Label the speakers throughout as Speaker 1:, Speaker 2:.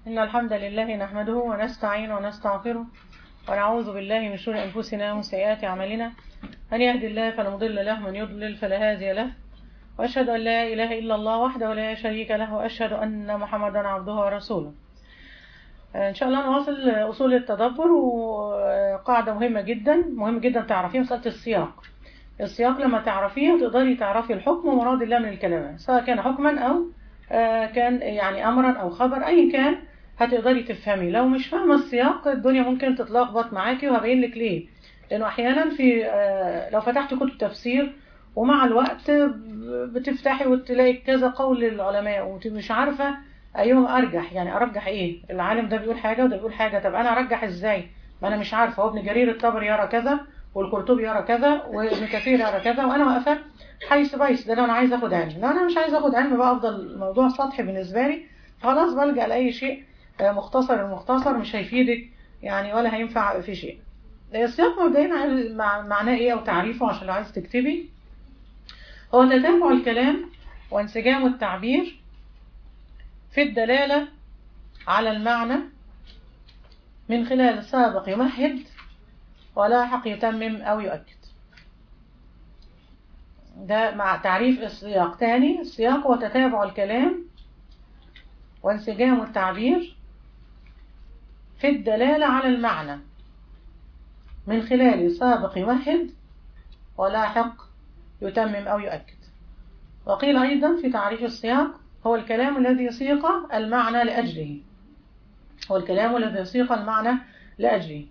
Speaker 1: إن الحمد لله نحمده ونستعين ونستغفره ونعوذ بالله من شرور أنفسنا ومن سيئات أعمالنا من يهد الله فلا مضل له من يضلل فلا هادي له وأشهد أن لا إله إلا الله وحده لا شريك له وأشهد أن محمدا عبده ورسوله إن شاء الله نواصل أصول التدبر وقاعدة مهمة جدا مهم جدا تعرفيها مسألة السياق السياق لما تعرفيه تقدري تعرفي الحكم ومراد الله من الكلمات سواء كان حكما أو كان يعني أمرا أو خبر أي كان هتقدري تفهمي لو مش فاهمة السياق الدنيا ممكن تتلخبط معاكي وهبين لك ليه لأنه أحيانا في لو فتحت كتب تفسير ومع الوقت بتفتحي وتلاقي كذا قول للعلماء ومش عارفة أيهم أرجح يعني أرجح إيه العالم ده بيقول حاجة وده بيقول حاجة طب أنا أرجح إزاي ما أنا مش عارفة هو ابن جرير الطبري يرى كذا والقرطبي يرى كذا وابن كثير يرى كذا وأنا واقفة حيث بيس ده لو أنا عايز أخد علم لو أنا مش عايز أخد علم بقى أفضل الموضوع سطحي بالنسبة لي خلاص بلجأ لأي شيء مختصر المختصر مش هيفيدك يعني ولا هينفع في شيء السياق مبدئيا معناه ايه او تعريفه عشان لو عايز تكتبي هو تتابع الكلام وانسجام التعبير في الدلالة على المعنى من خلال سابق يمهد ولاحق يتمم أو يؤكد ده مع تعريف السياق تاني السياق هو تتابع الكلام وانسجام التعبير في الدلالة على المعنى من خلال سابق يمهد ولاحق يتمم أو يؤكد وقيل أيضا في تعريف السياق هو الكلام الذي يسيق المعنى لأجله هو الكلام الذي يسيق المعنى لأجله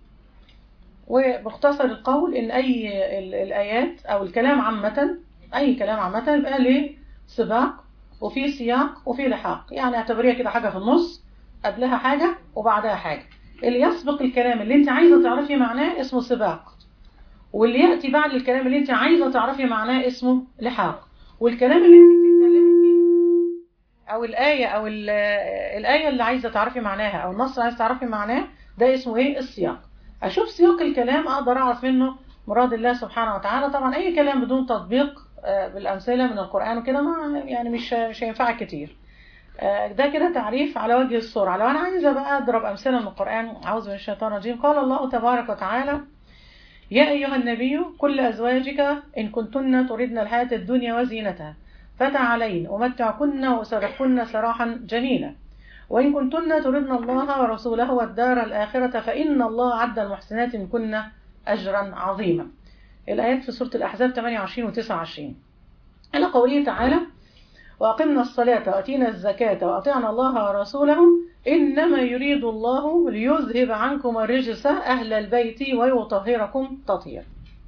Speaker 1: وباختصر القول إن أي الآيات أو الكلام عامة أي كلام عامة يبقى له سباق وفي سياق وفي لحاق يعني اعتبريها كده حاجة في النص قبلها حاجة وبعدها حاجة اللي يسبق الكلام اللي انت عايزة تعرفي معناه اسمه سباق واللي يأتي بعد الكلام اللي انت عايزة تعرفي معناه اسمه لحاق والكلام اللي انت بتتكلمي فيه او الآية او الآية اللي عايزة تعرفي معناها او النص اللي عايزة تعرفي معناه ده اسمه ايه السياق اشوف سياق الكلام اقدر اعرف منه مراد الله سبحانه وتعالى طبعا اي كلام بدون تطبيق بالامثله من القران وكده ما يعني مش مش هينفعك كتير ده كده تعريف على وجه السرعه لو انا عايزه بقى اضرب امثله من القران اعوذ من الشيطان الرجيم قال الله تبارك وتعالى يا ايها النبي كل ازواجك ان كنتن تردن الحياه الدنيا وزينتها فتعالين امتعكن واسرحكن سراحا جميلا وإن كنتن تردن الله ورسوله والدار الآخرة فإن الله عد المحسنات منكن أجرا عظيما الآيات في سورة الأحزاب 28 و 29 إلى قوله تعالى وأقمنا الصلاة وأتينا الزكاة وأطعنا الله ورسوله إنما يريد الله ليذهب عنكم الرجس أهل البيت ويطهركم تطهيرا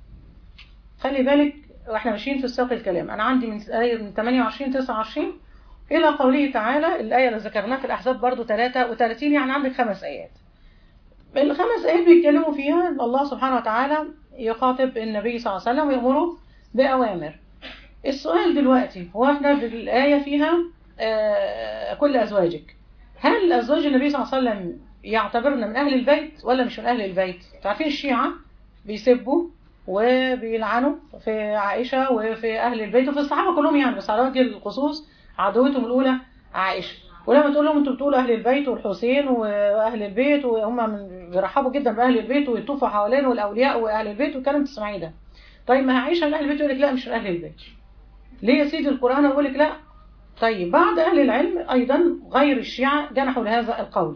Speaker 1: خلي بالك واحنا ماشيين في سياق الكلام أنا عندي من آية من 28 29 إلى قوله تعالى الآية اللي ذكرناها في الأحزاب برضو 33 يعني عندك خمس آيات الخمس آيات بيتكلموا فيها الله سبحانه وتعالى يخاطب النبي صلى الله عليه وسلم ويأمره بأوامر السؤال دلوقتي هو احنا بالآية فيها آه كل أزواجك هل أزواج النبي صلى الله عليه وسلم يعتبرنا من أهل البيت ولا مش من أهل البيت تعرفين الشيعة بيسبوا وبيلعنوا في عائشة وفي أهل البيت وفي الصحابة كلهم يعني بس على وجه الخصوص عدوتهم الأولى عائشة ولما تقول لهم انتوا بتقولوا أهل البيت والحسين وأهل البيت وهم من بيرحبوا جدا بأهل البيت ويطوفوا حوالين والأولياء وأهل البيت والكلام تسمعيه ده طيب ما عائشة من أهل البيت يقول لك لا مش من أهل البيت ليه يا سيدي القرآن يقول لك لا طيب بعض أهل العلم أيضا غير الشيعة جنحوا لهذا القول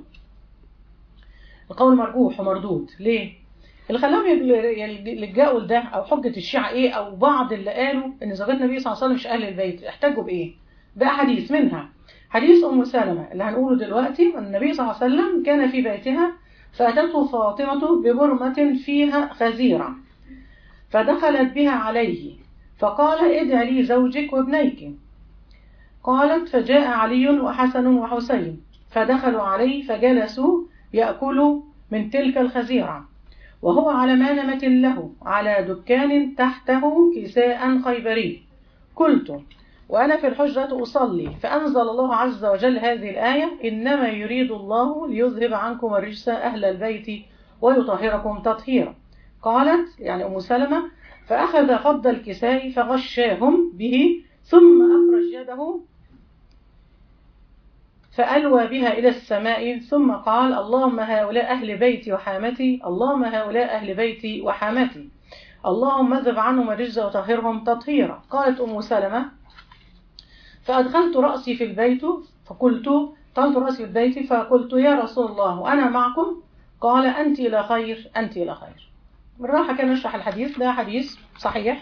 Speaker 1: القول مرجوح ومردود ليه؟ اللي خلاهم يلجأوا لده أو حجة الشيعة إيه أو بعض اللي قالوا إن زوجات النبي صلى الله عليه وسلم مش أهل البيت احتجوا بإيه؟ بأحاديث منها حديث أم سلمة اللي هنقوله دلوقتي النبي صلى الله عليه وسلم كان في بيتها فأتته فاطمة ببرمة فيها خزيرة فدخلت بها عليه فقال ادع لي زوجك وابنيك قالت فجاء علي وحسن وحسين فدخلوا عليه فجلسوا يأكلوا من تلك الخزيرة وهو على مانمة له على دكان تحته كساء خيبري قلت وأنا في الحجرة أصلي فأنزل الله عز وجل هذه الآية إنما يريد الله ليذهب عنكم الرجس أهل البيت ويطهركم تطهيرا قالت يعني أم سلمة فأخذ فض الكساء فغشاهم به ثم أخرج يده فألوى بها إلى السماء ثم قال اللهم هؤلاء أهل بيتي وحامتي اللهم هؤلاء أهل بيتي وحامتي اللهم اذهب عنهم الرجز وطهرهم تطهيرا قالت أم سلمة فأدخلت رأسي في البيت فقلت طلت رأسي في البيت فقلت يا رسول الله وأنا معكم قال أنت إلى خير أنت إلى خير بالراحة كان نشرح الحديث ده حديث صحيح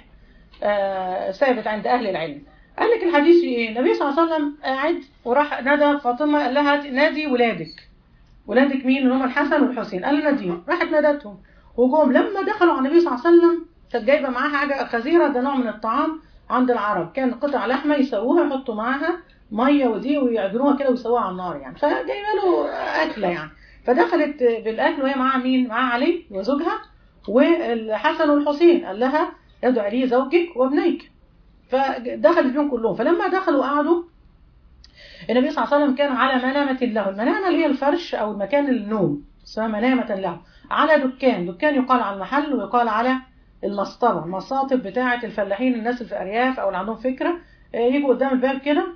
Speaker 1: آه ثابت عند أهل العلم قال لك الحديث في ايه النبي صلى الله عليه وسلم قاعد وراح نادى فاطمه قال لها نادي ولادك ولادك مين اللي هم الحسن والحسين قال ناديهم راحت نادتهم وجم لما دخلوا على النبي صلى الله عليه وسلم كانت جايبه معاها حاجه خزيره ده نوع من الطعام عند العرب كان قطع لحمه يسووها يحطوا معاها ميه ودي ويعجنوها كده ويسووها على النار يعني فجايبه له اكله يعني فدخلت بالاكل وهي معاها مين معاها علي وزوجها والحسن والحسين قال لها ادعي لي زوجك وابنيك فدخلت بيهم كلهم فلما دخلوا قعدوا النبي صلى الله عليه وسلم كان على منامة له المنامة اللي هي الفرش أو المكان النوم اسمها منامة له على دكان دكان يقال على المحل ويقال على المسطبة المصاطب بتاعة الفلاحين الناس اللي في أرياف أو اللي عندهم فكرة يجوا قدام الباب كده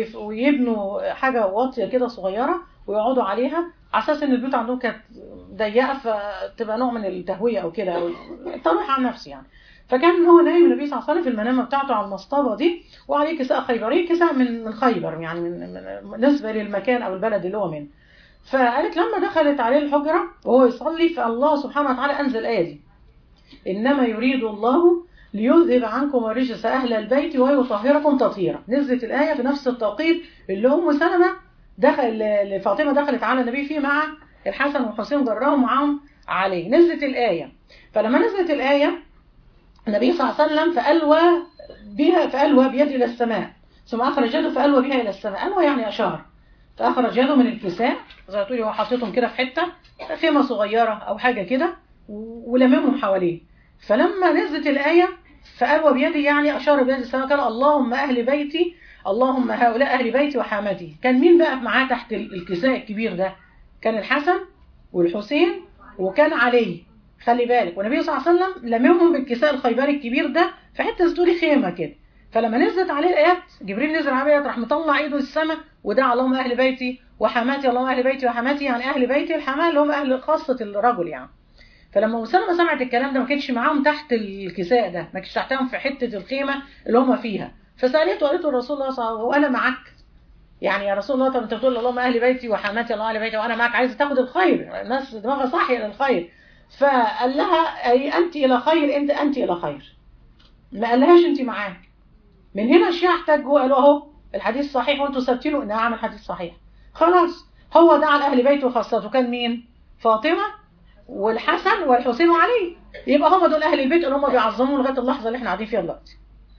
Speaker 1: ويبنوا حاجة واطية كده صغيرة ويقعدوا عليها على أساس إن البيوت عندهم كانت ضيقة فتبقى نوع من التهوية أو كده أو الترويح عن نفسي يعني فكان هو نايم النبي صلى الله عليه وسلم في المنامه بتاعته على المصطبه دي وعليه كساء خيبري كساء من من خيبر يعني من بالنسبه للمكان او البلد اللي هو منه فقالت لما دخلت عليه الحجره وهو يصلي فالله سبحانه وتعالى انزل الايه دي انما يريد الله ليذهب عنكم الرجس اهل البيت ويطهركم تطهيرا نزلت الايه في نفس التوقيت اللي ام سلمه دخل اللي فاطمه دخلت على النبي فيه مع الحسن والحسين جراهم معاهم عليه نزلت الايه فلما نزلت الايه النبي صلى الله عليه وسلم فألوى بها فألوى بيده إلى السماء ثم أخرج يده فألوى بها إلى السماء ألوى يعني أشار فأخرج يده من الكساء زي ما تقولي هو حاططهم كده في حتة خيمة صغيرة أو حاجة كده ولممهم حواليه فلما نزلت الآية فألوى بيده يعني أشار بيده السماء قال اللهم أهل بيتي اللهم هؤلاء أهل بيتي وحامتي كان مين بقى معاه تحت الكساء الكبير ده كان الحسن والحسين وكان علي خلي بالك والنبي صلى الله عليه وسلم لممهم بالكساء الخيبري الكبير ده في حته تقولي خيمه كده فلما نزلت عليه الايات جبريل نزل عليه الايات راح مطلع ايده السماء ودعا اللهم اهل بيتي وحماتي اللهم اهل بيتي وحماتي يعني اهل بيتي الحماه اللي هم اهل خاصه الرجل يعني فلما مسلمه سمعت الكلام ده ما كانش معاهم تحت الكساء ده ما كانش تحتهم في حته الخيمه اللي هم فيها فسالته وقالت له الرسول الله صلى الله عليه وسلم وانا معاك يعني يا رسول الله طب انت بتقول اللهم اهل بيتي وحماتي اللهم اهل بيتي وانا معاك عايزه تاخد الخير الناس دماغها صاحيه للخير فقال لها أي أنت إلى خير أنت أنت إلى خير ما قالهاش أنت معاه من هنا الشيعة احتجوا وقالوا أهو الحديث صحيح وأنتوا ثابتينه إنها عمل حديث صحيح خلاص هو دعا لأهل بيته وخاصته كان مين؟ فاطمة والحسن والحسين وعلي يبقى هم دول أهل البيت اللي هم بيعظموا لغاية اللحظة اللي احنا قاعدين فيها دلوقتي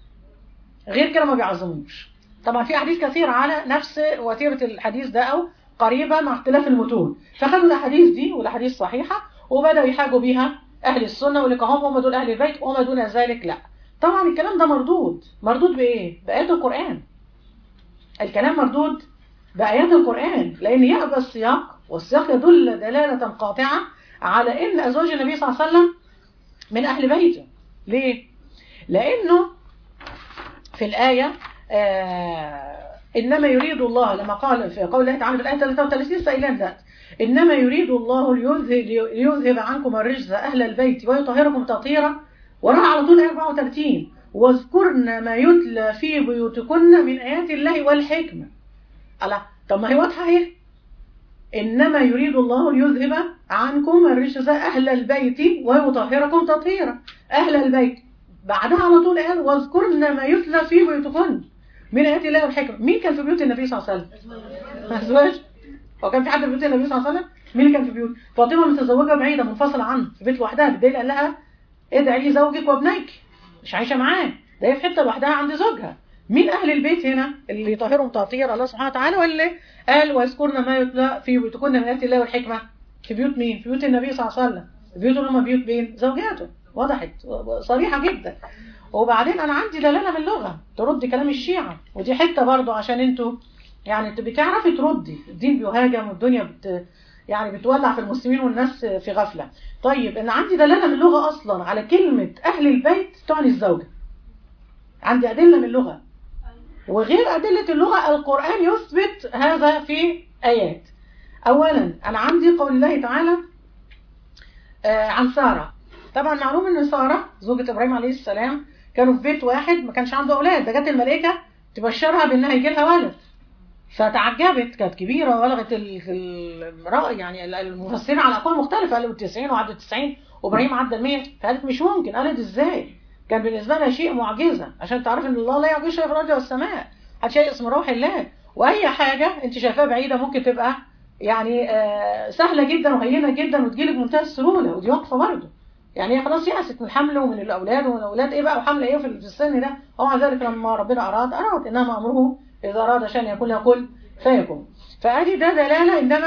Speaker 1: غير كده ما بيعظموش طبعا في أحاديث كثيرة على نفس وتيرة الحديث ده أو قريبة مع اختلاف المتون فخدوا الأحاديث دي والأحاديث صحيحة وبدأوا يحاجوا بيها أهل السنة واللي هم هم دول أهل البيت وما دون ذلك لا طبعا الكلام ده مردود مردود بإيه؟ بآيات القرآن الكلام مردود بآيات القرآن لأن يأبى السياق والسياق يدل دلالة قاطعة على إن أزواج النبي صلى الله عليه وسلم من أهل بيته ليه؟ لأنه في الآية آه إنما يريد الله لما قال في قول الله تعالى في الآية 33 سائلان ذات إنما يريد الله ليذهب, ليذهب عنكم الرجز أهل البيت ويطهركم تطهيرا وراح على طول 34 واذكرن ما يتلى في بيوتكن من آيات الله والحكمة ألا طب ما هي واضحة اهي إنما يريد الله ليذهب عنكم الرجز أهل البيت ويطهركم تطهيرا أهل البيت بعدها على طول قال واذكرن ما يتلى في بيوتكن من آيات الله والحكمة مين كان في بيوت النبي صلى الله عليه وسلم أزواج هو كان في حد في بيوت النبي صلى الله عليه وسلم مين اللي كان في بيوت فاطمة متزوجة بعيدة منفصلة عنه في بيت لوحدها بالدليل قال لها ادعي لي زوجك وابنيك مش عايشة معاه ده هي في حتة لوحدها عند زوجها مين أهل البيت هنا اللي يطهرهم تطهير الله سبحانه وتعالى واللي قال واذكرن ما يتلى في بيوتكن من آيات الله والحكمة في بيوت مين في بيوت النبي صلى الله عليه وسلم بيوت اللي هم بيوت مين زوجاته وضحت صريحة جدا وبعدين انا عندي دلاله من اللغه ترد كلام الشيعه ودي حته برضو عشان انتوا يعني انت بتعرفي تردي الدين بيهاجم والدنيا بت يعني بتولع في المسلمين والناس في غفله طيب انا عندي دلاله من اللغه اصلا على كلمه اهل البيت تعني الزوجه عندي ادله من اللغه وغير أدلة اللغة القرآن يثبت هذا في آيات أولا أنا عندي قول الله تعالى آه عن سارة طبعا معلوم ان سارة زوجة ابراهيم عليه السلام كانوا في بيت واحد ما كانش عنده اولاد ده جت الملائكة تبشرها بانها يجي لها ولد فتعجبت كانت كبيرة وبلغت الرأي يعني المفسرين على أقوال مختلفة قالوا 90 وعدوا 90 وإبراهيم عدى ال 100 فقالت مش ممكن قالت إزاي؟ كان بالنسبة لها شيء معجزة عشان تعرف إن الله لا يعجز شيء في الأرض والسماء حد شيء اسمه روح الله وأي حاجة أنت شايفاها بعيدة ممكن تبقى يعني آه سهلة جدا وهينة جدا وتجيلك بمنتهى السهولة ودي واقفة برضه يعني هي خلاص يأست من الحمل ومن الأولاد ومن الأولاد إيه بقى وحمل إيه في السن ده ومع ذلك لما ربنا أراد أراد إنما أمره إذا أراد شأن يكون له كل فيكون فأدي ده دلالة إنما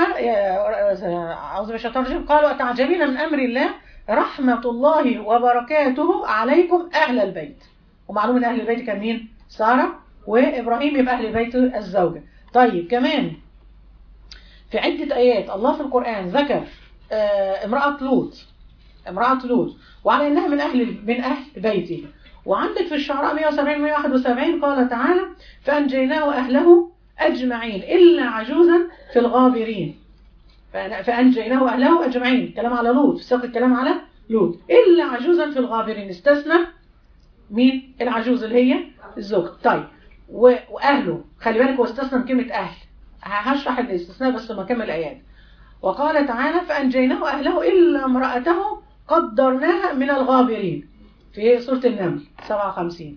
Speaker 1: أعوذ بالشيطان قالوا أتعجبين من أمر الله رحمة الله وبركاته عليكم أهل البيت ومعلوم إن أهل البيت كان مين؟ سارة وإبراهيم يبقى أهل البيت الزوجة طيب كمان في عدة آيات الله في القرآن ذكر امرأة لوط امرأة لوط وعلى إنها من أهل من أهل بيته وعندك في الشعراء 170 171 قال تعالى فأنجيناه وأهله أجمعين إلا عجوزا في الغابرين فأنجيناه وأهله أجمعين كلام على لوط في سياق الكلام على لوط إلا عجوزا في الغابرين استثنى مين العجوز اللي هي الزوج طيب وأهله خلي بالك هو استثنى كلمة أهل هشرح الاستثناء بس لما كمل الآيات وقال تعالى فأنجيناه وأهله إلا امرأته قدرناها من الغابرين في سورة النمل 57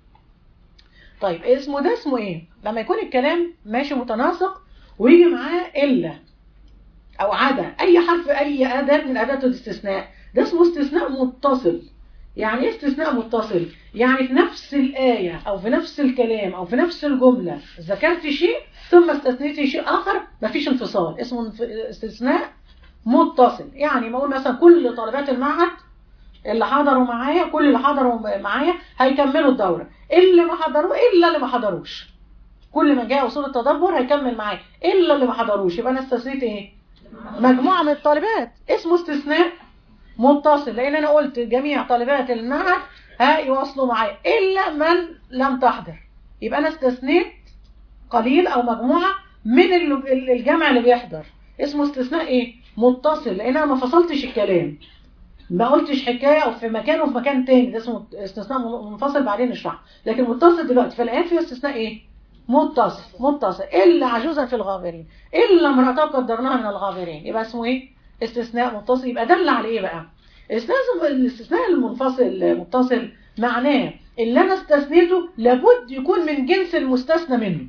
Speaker 1: طيب اسمه ده اسمه ايه لما يكون الكلام ماشي متناسق ويجي معاه إلا أو عدا أي حرف أي أداة من أداة الاستثناء ده اسمه استثناء متصل يعني ايه استثناء متصل يعني في نفس الآية أو في نفس الكلام أو في نفس الجملة ذكرت شيء ثم استثنيت شيء آخر مفيش انفصال اسمه استثناء متصل يعني بقول مثلا كل طالبات المعهد اللي حضروا معايا كل اللي حضروا معايا هيكملوا الدورة اللي ما حضروا إلا اللي ما حضروش كل ما جاء وصول التدبر هيكمل معايا إلا اللي ما حضروش يبقى أنا استثنيت إيه مجموعة من الطالبات اسمه استثناء متصل لأن أنا قلت جميع طالبات المعهد هيواصلوا معايا إلا من لم تحضر يبقى أنا استثنيت قليل أو مجموعة من الجمع اللي بيحضر اسمه استثناء إيه متصل لأن أنا ما فصلتش الكلام ما قلتش حكاية أو في مكان وفي مكان تاني ده اسمه استثناء منفصل بعدين نشرح لكن متصل دلوقتي فالآيات فيها استثناء إيه متصل متصل إلا عجوزا في الغابرين إلا امرأته قدرناها من الغابرين يبقى اسمه إيه استثناء متصل يبقى دل على إيه بقى الاستثناء المنفصل متصل معناه اللي أنا استثنيته لابد يكون من جنس المستثنى منه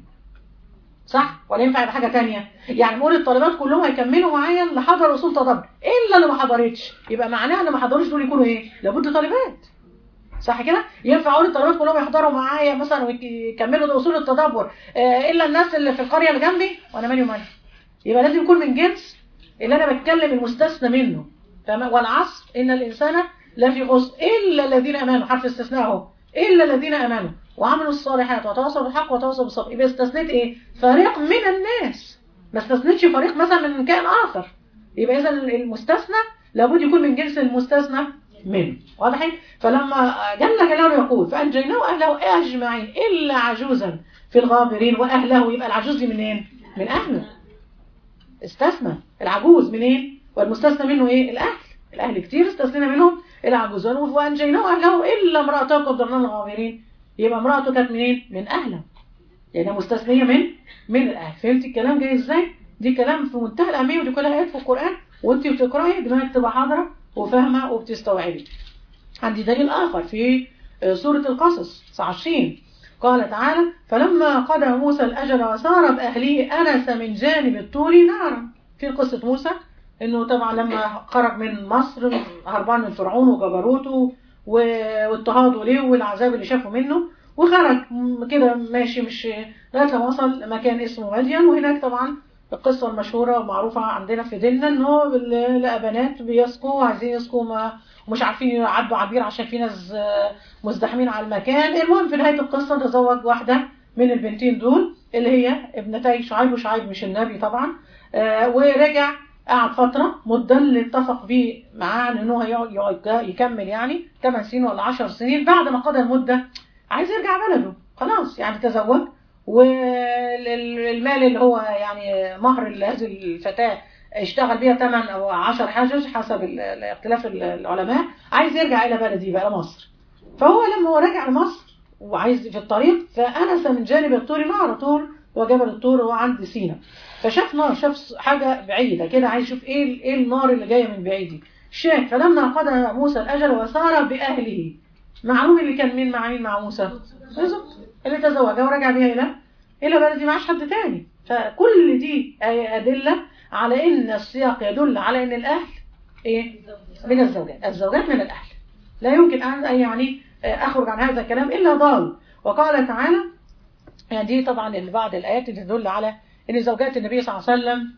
Speaker 1: صح ولا ينفع يبقى حاجه تانية يعني نقول الطالبات كلهم هيكملوا معايا اللي حضر اصول تدبر الا اللي ما حضرتش يبقى معناها اللي ما حضروش دول يكونوا ايه لابد طالبات صح كده ينفع اقول الطالبات كلهم يحضروا معايا مثلا ويكملوا اصول التدبر آه الا الناس اللي في القريه اللي جنبي وانا مالي ومالي يبقى لازم يكون من جنس اللي انا بتكلم المستثنى منه والعصر ان الانسان لفي خسر الا الذين امنوا حرف استثناء اهو الا الذين امنوا وعملوا الصالحات وتواصلوا بالحق وتواصلوا بالصبر يبقى استثنيت ايه فريق من الناس ما استثنيتش فريق مثلا من كائن اخر يبقى اذا المستثنى لابد يكون من جنس المستثنى منه واضح فلما جل جلاله يقول فانجيناه واهله اجمعين الا عجوزا في الغابرين واهله يبقى العجوز دي منين من اهله استثنى العجوز منين والمستثنى منه ايه الاهل الاهل كتير استثنينا منهم العجوز وانجيناه واهله الا امراته قدرنا الغابرين يبقى امراته كانت منين من اهله يعني مستثنيه من من الاهل فهمتي الكلام جاي ازاي دي كلام في منتهى الاهميه ودي كلها ايات في القران وانت بتقراي دماغك تبقى حاضره وفاهمه وبتستوعبي عندي دليل اخر في سوره القصص 29 قال تعالى فلما قضى موسى الاجل وسار باهله انس من جانب الطور نارا في قصه موسى انه طبعا لما خرج من مصر هربان من فرعون وجبروته واضطهاده ليه والعذاب اللي شافه منه وخرج كده ماشي مش لغايه لما وصل مكان اسمه مدين وهناك طبعا القصه المشهوره ومعروفه عندنا في ديننا ان هو لقى بنات بيسقوا عايزين يسقوا ما ومش عارفين يعدوا عبير عشان في ناس مزدحمين على المكان المهم في نهايه القصه تزوج واحده من البنتين دول اللي هي ابنتي شعيب وشعيب مش النبي طبعا ورجع قعد فترة مدة اللي اتفق بيه معاه ان هو يقعد يكمل يعني 8 سنين ولا 10 سنين بعد ما قضى المدة عايز يرجع بلده خلاص يعني تزوج والمال اللي هو يعني مهر هذه الفتاة اشتغل بيها 8 أو 10 حجج حسب ال- ال- اختلاف ال- العلماء عايز يرجع إلى بلدي بقى مصر فهو لما هو راجع لمصر وعايز في الطريق فأنس من جانب الطور نهر طور وجبل الطور هو عند سينا فشاف نار شاف حاجة بعيدة كده عايز يشوف ايه ال- ايه النار اللي جاية من بعيد دي شاف فلما قضى موسى الأجل وسار بأهله معلوم اللي كان مين مع مين مع موسى بالظبط اللي تزوجها ورجع بيها إلى إلى بلدي معاش حد تاني فكل دي أي أدلة على إن السياق يدل على إن الأهل إيه من الزوجات الزوجات من الأهل لا يمكن أن يعني أخرج عن هذا الكلام إلا ضال وقال تعالى يعني دي طبعا اللي بعض الآيات اللي تدل على إن زوجات النبي صلى الله عليه وسلم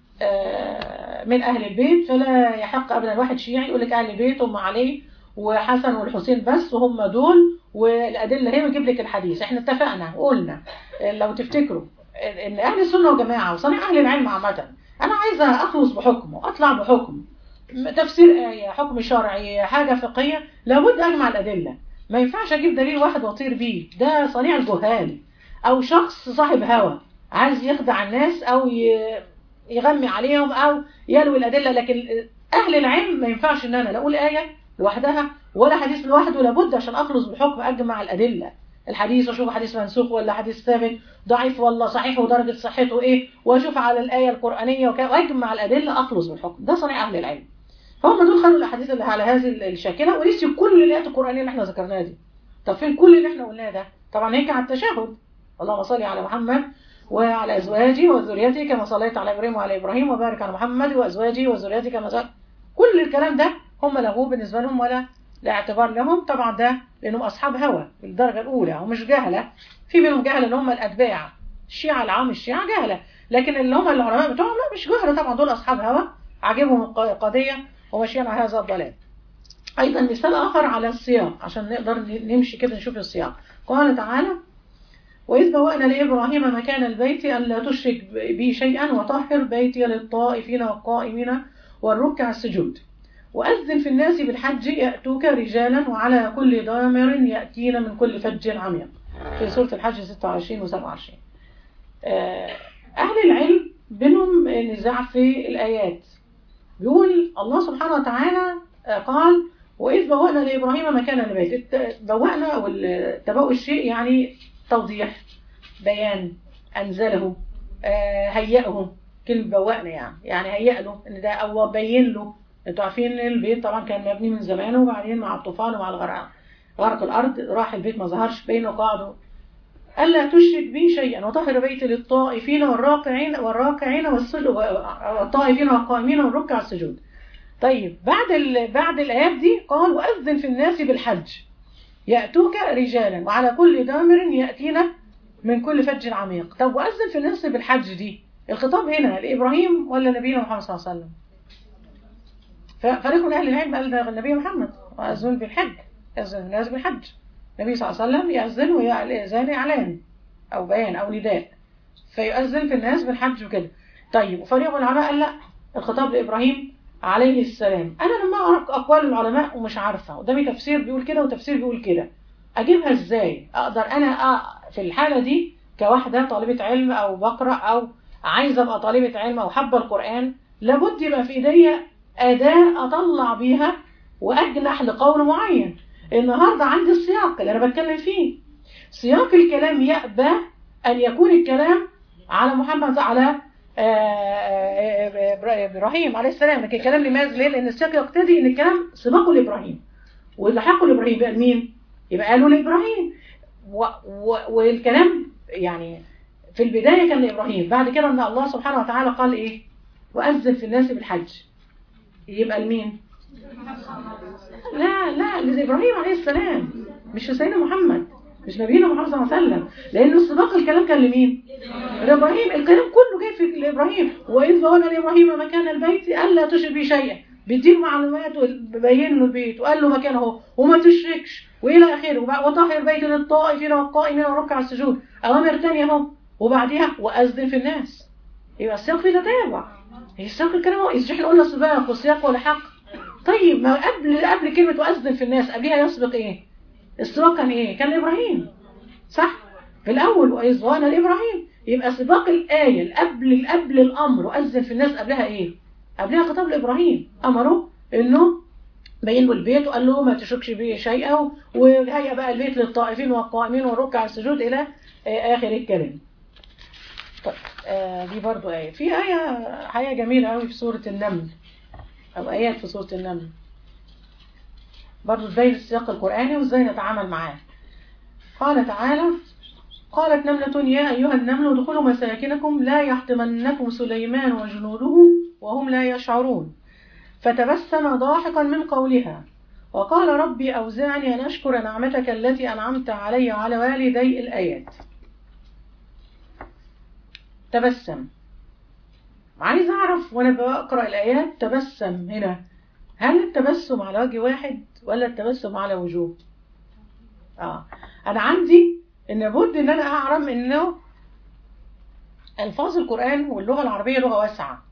Speaker 1: آه، من أهل البيت فلا يحق أبدا واحد شيعي يقول لك أهل البيت هم علي وحسن والحسين بس وهم دول والأدلة هي ويجيب لك الحديث احنا اتفقنا وقلنا آه، لو تفتكروا إن أهل السنة والجماعة وصنيع أهل العلم عامة أنا عايزة أخلص بحكم وأطلع بحكم تفسير آية حكم شرعي حاجة فقهية لابد أجمع الأدلة ما ينفعش أجيب دليل واحد وأطير بيه ده صنيع الجهال أو شخص صاحب هوى عايز يخدع الناس أو ي- يغمي عليهم أو يلوي الأدلة لكن أهل العلم ما ينفعش إن أنا لا أقول آية لوحدها ولا حديث لوحده لابد عشان أخلص بالحكم أجمع الأدلة الحديث واشوف حديث منسوخ ولا حديث ثابت ضعيف ولا صحيح ودرجة صحته ايه واشوف على الآية القرآنية وك- واجمع الأدلة أخلص بالحكم ده صنيع أهل العلم فهم دول خدوا الأحاديث اللي على هذه الشاكلة ونسيوا كل الآيات القرآنية اللي احنا ذكرناها دي طب فين كل اللي احنا قلناه ده طبعا هيك على التشهد اللهم صل على محمد وعلى أزواجه وذريته كما صليت على إبراهيم وعلى إبراهيم وبارك على محمد وأزواجه وذريته كما صليت كل الكلام ده هم لغوه بالنسبة لهم ولا لا اعتبار لهم طبعا ده لأنهم أصحاب هوى بالدرجة الأولى ومش جهلة في منهم جهلة اللي هم الأتباع الشيعة العام الشيعة جهلة لكن اللي هم العلماء بتوعهم لا مش جهلة طبعا دول أصحاب هوى عاجبهم القضية وماشيين على هذا الضلال أيضا مثال آخر على السياق عشان نقدر نمشي كده نشوف السياق قال تعالى وإذ بوأنا لإبراهيم مكان البيت أن لا تشرك بي شيئا وطهر بيتي للطائفين والقائمين والركع السجود وأذن في الناس بالحج يأتوك رجالا وعلى كل ضامر يأتين من كل فج عميق في سورة الحج 26 و 27 أهل العلم بينهم نزاع في الآيات بيقول الله سبحانه وتعالى قال وإذ بوأنا لإبراهيم مكان البيت بوأنا والتبوء الشيء يعني توضيح بيان أنزله هيئه كلمة بوأنا يعني يعني هيئ له إن ده أو بين له انتوا عارفين البيت طبعا كان مبني من زمان وبعدين مع الطوفان ومع الغرق غرق الأرض راح البيت ما ظهرش بينه قاعده ألا تشرك بي شيئا وطهر بيتي للطائفين والراكعين والراكعين والطائفين والقائمين والركع السجود طيب بعد ال... بعد الآيات دي قال وأذن في الناس بالحج يأتوك رجالا وعلى كل دامر يأتينا من كل فج عميق طب وأذن في الناس بالحج دي الخطاب هنا لإبراهيم ولا نبينا محمد صلى الله عليه وسلم فريق من أهل العلم قال ده النبي محمد وأذن بالحج يأذن الناس بالحج النبي صلى الله عليه وسلم يأذن ويأذن إعلان أو بيان أو نداء فيؤذن في الناس بالحج وكده طيب وفريق من العلماء قال لا الخطاب لإبراهيم عليه السلام أنا لما أقرأ أقوال العلماء ومش عارفة قدامي تفسير بيقول كده وتفسير بيقول كده أجيبها إزاي أقدر أنا أ... في الحالة دي كواحدة طالبة علم أو بقرأ أو عايزة أبقى طالبة علم أو حابة القرآن لابد يبقى في إيديا أداة أطلع بيها وأجنح لقول معين النهاردة عندي السياق اللي أنا بتكلم فيه سياق الكلام يأبى أن يكون الكلام على محمد على إبراهيم عليه السلام لكن الكلام لماذا ليه لأن السياق يقتضي أن الكلام سباقه لإبراهيم واللي حقه لإبراهيم يبقى مين يبقى قالوا لإبراهيم و... و... والكلام يعني في البداية كان لإبراهيم بعد كده أن الله سبحانه وتعالى قال إيه وأذن في الناس بالحج يبقى لمين لا لا لإبراهيم عليه السلام مش لسيدنا محمد مش نبينا محمد صلى الله عليه وسلم لأن السباق الكلام كان لمين لإبراهيم الكلام كله جاي في لإبراهيم وإذ قال لإبراهيم مكان البيت ألا تشرك به شيئا بيديله معلومات وبين له البيت وقال له مكانه وما تشركش والى اخره وطهر بيت للطائفين والقائمين والركع السجود اوامر ثانيه اهو وبعديها واذن في الناس يبقى السياق في تتابع هي السياق الكلام هو احنا قلنا سباق والسياق ولا حق طيب ما قبل قبل كلمه واذن في الناس قبلها يسبق ايه السباق كان ايه كان لابراهيم صح في الاول واذ قال لابراهيم يبقى سباق الآية قبل قبل الأمر وأذن في الناس قبلها إيه؟ قبلها خطاب لإبراهيم أمره إنه بين له البيت وقال له ما تشركش به شيئا وهيا بقى البيت للطائفين والقائمين والركع السجود إلى آخر الكلام طيب آه دي برضو آية في آية حاجة جميلة قوي في سورة النمل أو آيات في سورة النمل برضو ازاي السياق القرآني وازاي نتعامل معاه قال تعالى قالت نملة يا أيها النمل ادخلوا مساكنكم لا يحطمنكم سليمان وجنوده وهم لا يشعرون فتبسم ضاحكا من قولها وقال ربي أوزعني أن أشكر نعمتك التي أنعمت علي وعلى والدي الآيات تبسم عايز أعرف وأنا بقرأ الآيات تبسم هنا هل التبسم على وجه واحد ولا التبسم على وجوه آه. أنا عندي إن لابد إن أنا أعلم إنه ألفاظ القرآن واللغة العربية لغة واسعة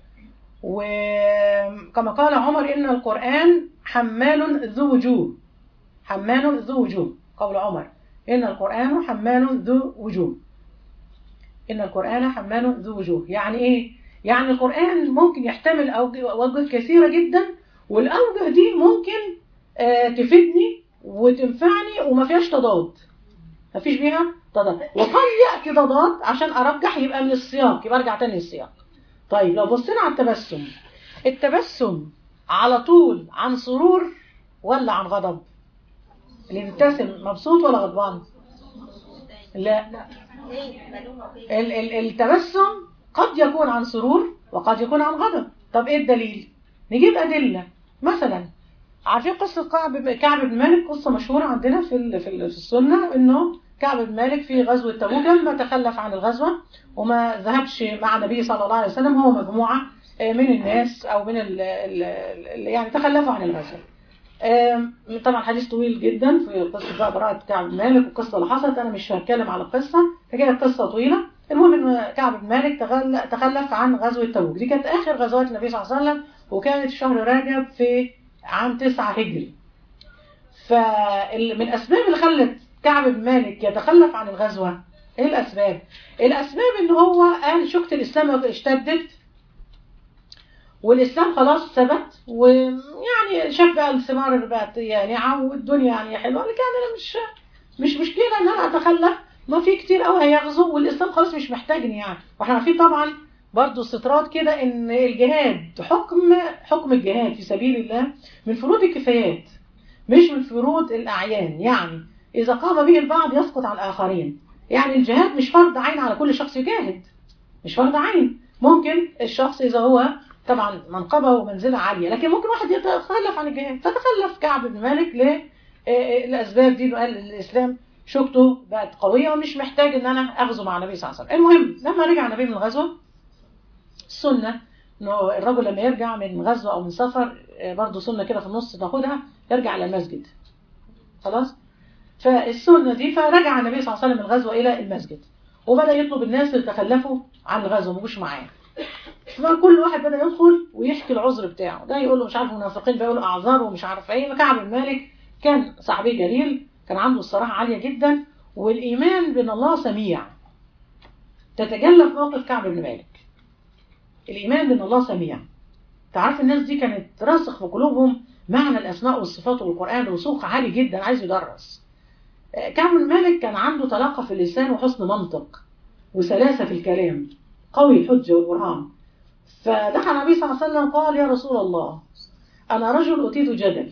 Speaker 1: وكما قال عمر إن القرآن حمال ذو وجوه حمال ذو وجوه قول عمر إن القرآن حمال ذو وجوه إن القرآن حمال ذو وجوه يعني إيه؟ يعني القرآن ممكن يحتمل أوجه كثيرة جدا والأوجه دي ممكن آه تفيدني وتنفعني وما فيهاش تضاد ما فيش بيها تضاد وقد يأتي تضاد عشان أرجح يبقى من السياق يبقى أرجع تاني للسياق طيب لو بصينا على التبسم التبسم على طول عن سرور ولا عن غضب اللي بيبتسم مبسوط ولا غضبان لا ال ال التبسم قد يكون عن سرور وقد يكون عن غضب طب ايه الدليل نجيب أدلة مثلا عارفين قصة كعب كعب بن مالك قصة مشهورة عندنا في في السنة انه كعب بن مالك في غزوة تبوك لما تخلف عن الغزوة وما ذهبش مع النبي صلى الله عليه وسلم هو مجموعة من الناس او من ال ال يعني تخلفوا عن الغزوة طبعا حديث طويل جدا في قصة بقى براءة كعب بن مالك والقصة اللي حصلت انا مش هتكلم على القصة فكانت قصة طويلة المهم ان كعب بن مالك تخلف عن غزوة تبوك دي كانت اخر غزوات النبي صلى الله عليه وسلم وكانت شهر رجب في عام 9 هجري فمن الاسباب اللي خلت كعب بن مالك يتخلف عن الغزوة ايه الاسباب الاسباب ان هو قال شكت الاسلام اشتدت والاسلام خلاص ثبت ويعني شاف بقى الثمار بقت يعني والدنيا يعني حلوه لكن انا مش مش مشكله ان انا اتخلف ما في كتير قوي هيغزو والاسلام خلاص مش محتاجني يعني واحنا عارفين طبعا برضه استطراد كده ان الجهاد حكم حكم الجهاد في سبيل الله من فروض الكفايات مش من فروض الاعيان يعني اذا قام به البعض يسقط على الاخرين يعني الجهاد مش فرض عين على كل شخص يجاهد مش فرض عين ممكن الشخص اذا هو طبعا منقبه ومنزله عاليه لكن ممكن واحد يتخلف عن الجهاد فتخلف كعب بن مالك ل الاسباب دي قال الاسلام شوكته بقت قويه ومش محتاج ان انا اغزو مع النبي صلى الله عليه وسلم المهم لما رجع النبي من الغزوه السنه انه الرجل لما يرجع من غزوه او من سفر برضه سنه كده في النص تاخدها يرجع الى المسجد خلاص فالسنه دي فرجع النبي صلى الله عليه وسلم من الغزوه الى المسجد وبدا يطلب الناس اللي تخلفوا عن الغزوه ما جوش معاه فكل واحد بدا يدخل ويحكي العذر بتاعه ده يقول له مش عارف المنافقين بيقولوا اعذار ومش عارف ايه كعب بن مالك كان صحابي جليل كان عنده الصراحه عاليه جدا والايمان بان الله سميع تتجلى في موقف كعب بن مالك الايمان بان الله سميع تعرف الناس دي كانت راسخ في قلوبهم معنى الاسماء والصفات والقران رسوخ عالي جدا عايز يدرس كعب بن مالك كان عنده طلاقه في اللسان وحسن منطق وسلاسه في الكلام قوي الحجه والبرهان فدخل النبي صلى الله عليه وسلم قال يا رسول الله أنا رجل أوتيت جدل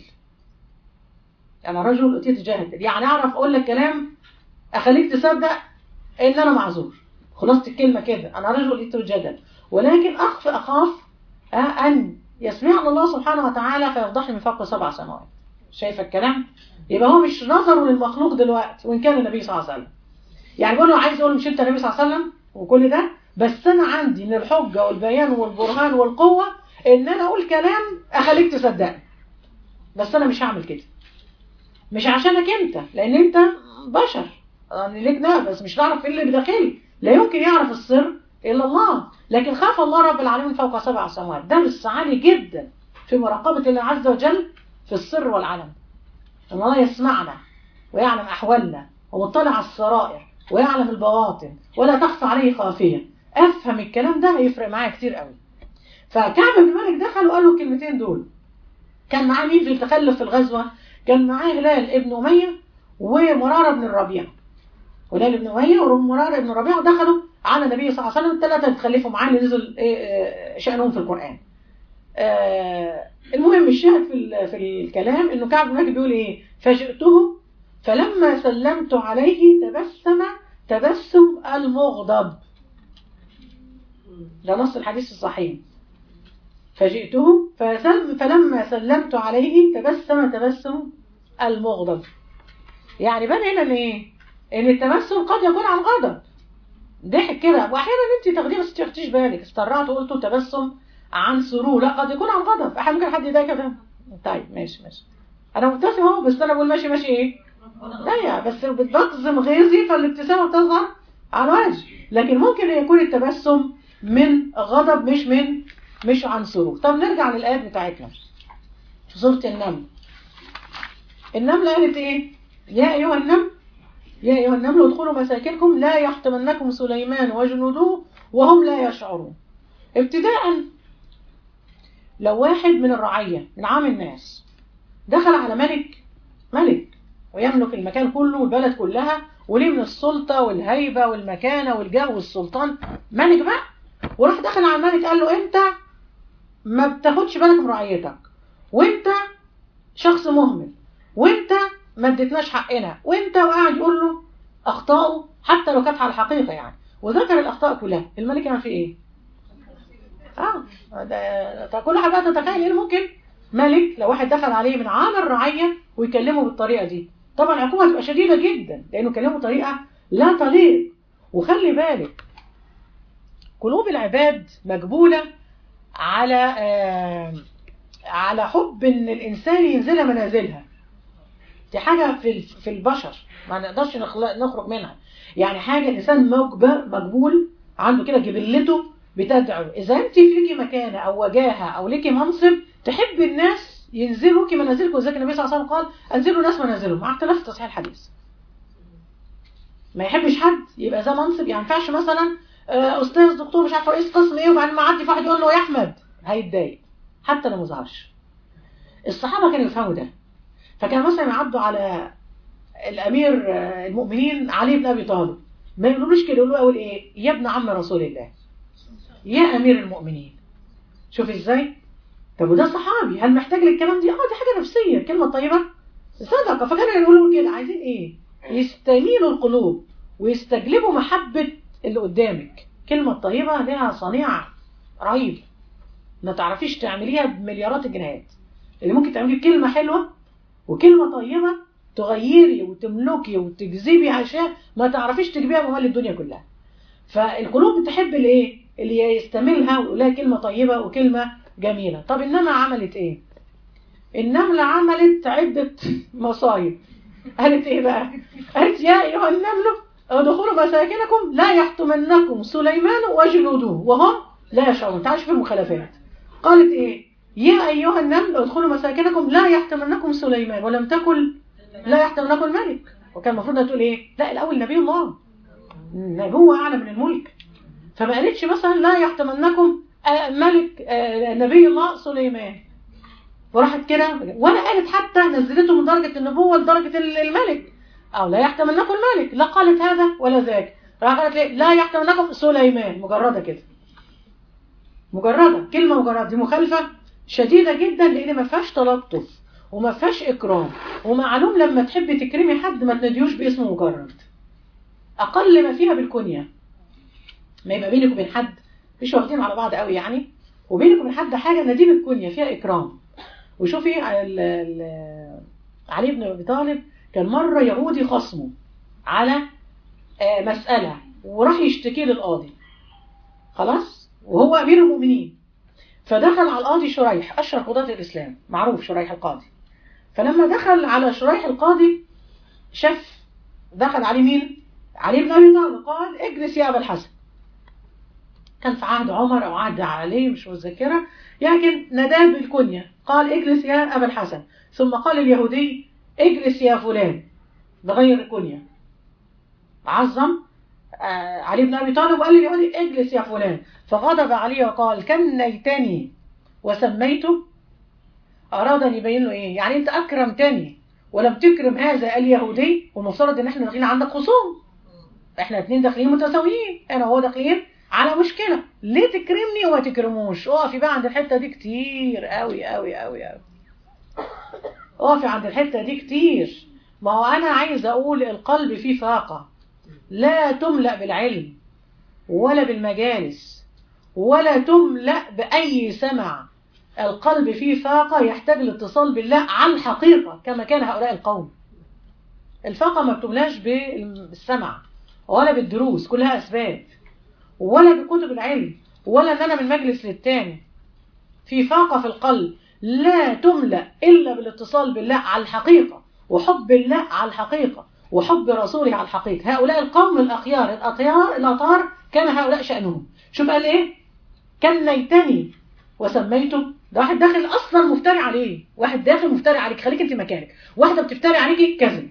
Speaker 1: أنا رجل أوتيت جدل يعني أعرف أقول لك كلام أخليك تصدق إن أنا معذور خلاصة الكلمة كده أنا رجل أوتيت جدل ولكن أخف أخاف أن يسمعني الله سبحانه وتعالى فيفضحني من فوق سبع سماوات شايف الكلام يبقى هو مش نظره للمخلوق دلوقتي وإن كان النبي صلى الله عليه وسلم يعني بيقول له عايز يقول مش أنت النبي صلى الله عليه وسلم وكل ده بس انا عندي من الحجه والبيان والبرهان والقوه ان انا اقول كلام اخليك تصدقني بس انا مش هعمل كده مش عشانك انت لان انت بشر يعني ليك نفس مش تعرف ايه اللي بداخلي لا يمكن يعرف السر الا الله لكن خاف الله رب العالمين فوق سبع سماوات درس عالي جدا في مراقبه الله عز وجل في السر والعلم ان الله يسمعنا ويعلم احوالنا ومطلع على السرائر ويعلم البواطن ولا تخفى عليه خافية افهم الكلام ده هيفرق معايا كتير قوي فكعب بن مالك دخل وقال له الكلمتين دول كان معاه مين في التخلف في الغزوة كان معاه هلال ابن أمية ومرارة بن الربيع هلال بن أمية ومرارة بن الربيع دخلوا على النبي صلى الله عليه وسلم الثلاثة اتخلفوا معاه اللي نزل شأنهم في القرآن المهم الشاهد في في الكلام انه كعب بن مالك بيقول ايه فجئته فلما سلمت عليه تبسم تبسم المغضب ده نص الحديث الصحيح فجئته فسلم فلما سلمت عليه تبسم تبسم المغضب يعني بان هنا ايه ان التبسم قد يكون عن غضب ضحك كده واحيانا انت تاخديه بس ما تاخديش بالك استرعت وقلت تبسم عن سرور لا قد يكون عن غضب احيانا ممكن حد يضايق كده طيب ماشي ماشي انا مبتسم اهو بس انا بقول ماشي ماشي ايه لا بس بتبقزم غيظي فالابتسامه بتظهر على وجه لكن ممكن يكون التبسم من غضب مش من مش عن سرور طب نرجع للآيات بتاعتنا في سورة النمل النمل قالت ايه يا ايها النمل يا ايها النمل ادخلوا مساكنكم لا يحتمنكم سليمان وجنوده وهم لا يشعرون ابتداء لو واحد من الرعية من عام الناس دخل على ملك ملك ويملك المكان كله والبلد كلها وليه من السلطة والهيبة والمكانة والجاه والسلطان ملك بقى وراح دخل على الملك قال له انت ما بتاخدش بالك من رعيتك وانت شخص مهمل وانت ما اديتناش حقنا وانت وقاعد يقول له اخطائه حتى لو كانت على الحقيقه يعني وذكر الاخطاء كلها الملك يعمل فيه ايه اه ده كل حاجه تتخيل ايه ممكن ملك لو واحد دخل عليه من عام الرعيه ويكلمه بالطريقه دي طبعا العقوبه هتبقى شديده جدا لانه كلمه بطريقه لا تليق وخلي بالك قلوب العباد مجبوله على آه على حب ان الانسان ينزل منازلها دي حاجة في في البشر ما نقدرش نخرج منها يعني حاجة الانسان مجبر مجبول عنده كده جبلته بتدعو اذا انت فيكي مكانة او وجاهة او ليكي منصب تحب الناس ينزلوا كي منازلكم زي النبي صلى الله عليه وسلم قال انزلوا ناس منازلهم مع اختلاف تصحيح الحديث ما يحبش حد يبقى ده منصب يعني ما ينفعش مثلا استاذ دكتور مش عارفه رئيس قسم ايه وبعدين ما عدي في واحد يقول له يا احمد هيتضايق حتى لو ما ظهرش الصحابه كانوا يفهموا ده فكان مثلا يعدوا على الامير المؤمنين علي بن ابي طالب ما يقولوش كده يقولوا اول ايه يا ابن عم رسول الله يا امير المؤمنين شوف ازاي طب وده صحابي هل محتاج للكلام دي اه دي حاجه نفسيه كلمه طيبه صدقه فكانوا يقولوا كده عايزين ايه يستنيروا القلوب ويستجلبوا محبه اللي قدامك كلمة طيبة لها صنيع رهيب ما تعرفيش تعمليها بمليارات الجنيهات اللي ممكن تعملي كلمة حلوة وكلمة طيبة تغيري وتملكي وتجذبي عشان ما تعرفيش تجيبيها بمال الدنيا كلها فالقلوب بتحب الايه اللي يستملها ويقول لها كلمة طيبة وكلمة جميلة طب النملة عملت ايه النملة عملت عدة مصايب قالت ايه بقى قالت يا ايها النمل ادخلوا مساكنكم لا يحتمنكم سليمان وجنوده وهم لا يشعرون تعالوا شوفوا المخالفات قالت ايه يا ايها النمل ادخلوا مساكنكم لا يحتمنكم سليمان ولم تكن لا يحتمنكم الملك وكان المفروض تقول ايه لا الاول نبي الله هو اعلى من الملك فما قالتش مثلا لا يحتمنكم ملك نبي الله سليمان وراحت كده ولا قالت حتى نزلته من درجة النبوة لدرجة الملك أو لا يحتملنكم الملك لا قالت هذا ولا ذاك راح قالت ليه لا يحتملنكم سليمان مجردة كده مجردة كلمة مجردة دي مخالفة شديدة جدا لأن ما فيهاش تلطف وما فيهاش إكرام ومعلوم لما تحبي تكرمي حد ما تناديوش باسمه مجرد أقل ما فيها بالكنية ما يبقى بينك وبين حد مش واخدين على بعض قوي يعني وبينك وبين حد حاجة ناديه بالكنية فيها إكرام وشوفي علي بن أبي طالب كان مرة يهودي خصمه على مسألة وراح يشتكي للقاضي خلاص وهو أمير المؤمنين فدخل على القاضي شريح أشهر قضاة الإسلام معروف شريح القاضي فلما دخل على شريح القاضي شاف دخل عليه مين؟ علي بن أبي طالب قال اجلس يا أبا الحسن كان في عهد عمر أو عهد علي مش متذكرة لكن ناداه بالكنية قال اجلس يا أبا الحسن ثم قال اليهودي اجلس يا فلان بغير الكنية عظم آه علي بن ابي طالب وقال لليهودي اجلس يا فلان فغضب عليه وقال كنيتني وسميته اراد ان يبين له ايه يعني انت اكرمتني ولم تكرم هذا اليهودي والمفترض ان احنا داخلين عندك خصوم احنا اتنين داخلين متساويين انا وهو داخلين على مشكله ليه تكرمني وما تكرموش اقفي بقى عند الحته دي كتير قوي قوي قوي قوي اقفي عند الحته دي كتير ما هو انا عايز اقول القلب فيه فاقه لا تملا بالعلم ولا بالمجالس ولا تملا باي سمع القلب فيه فاقه يحتاج الاتصال بالله على الحقيقه كما كان هؤلاء القوم الفاقه ما بتملاش بالسمع ولا بالدروس كلها اسباب ولا بكتب العلم ولا ان انا من مجلس للتاني في فاقه في القلب لا تملا الا بالاتصال بالله على الحقيقه وحب الله على الحقيقه وحب رسوله على الحقيقه هؤلاء القوم الاخيار الاطيار الاطهار كان هؤلاء شانهم شوف قال ايه كنيتني وسميته ده واحد داخل اصلا مفتري عليه واحد داخل مفتري عليك خليك انت مكانك واحده بتفتري عليكي كذب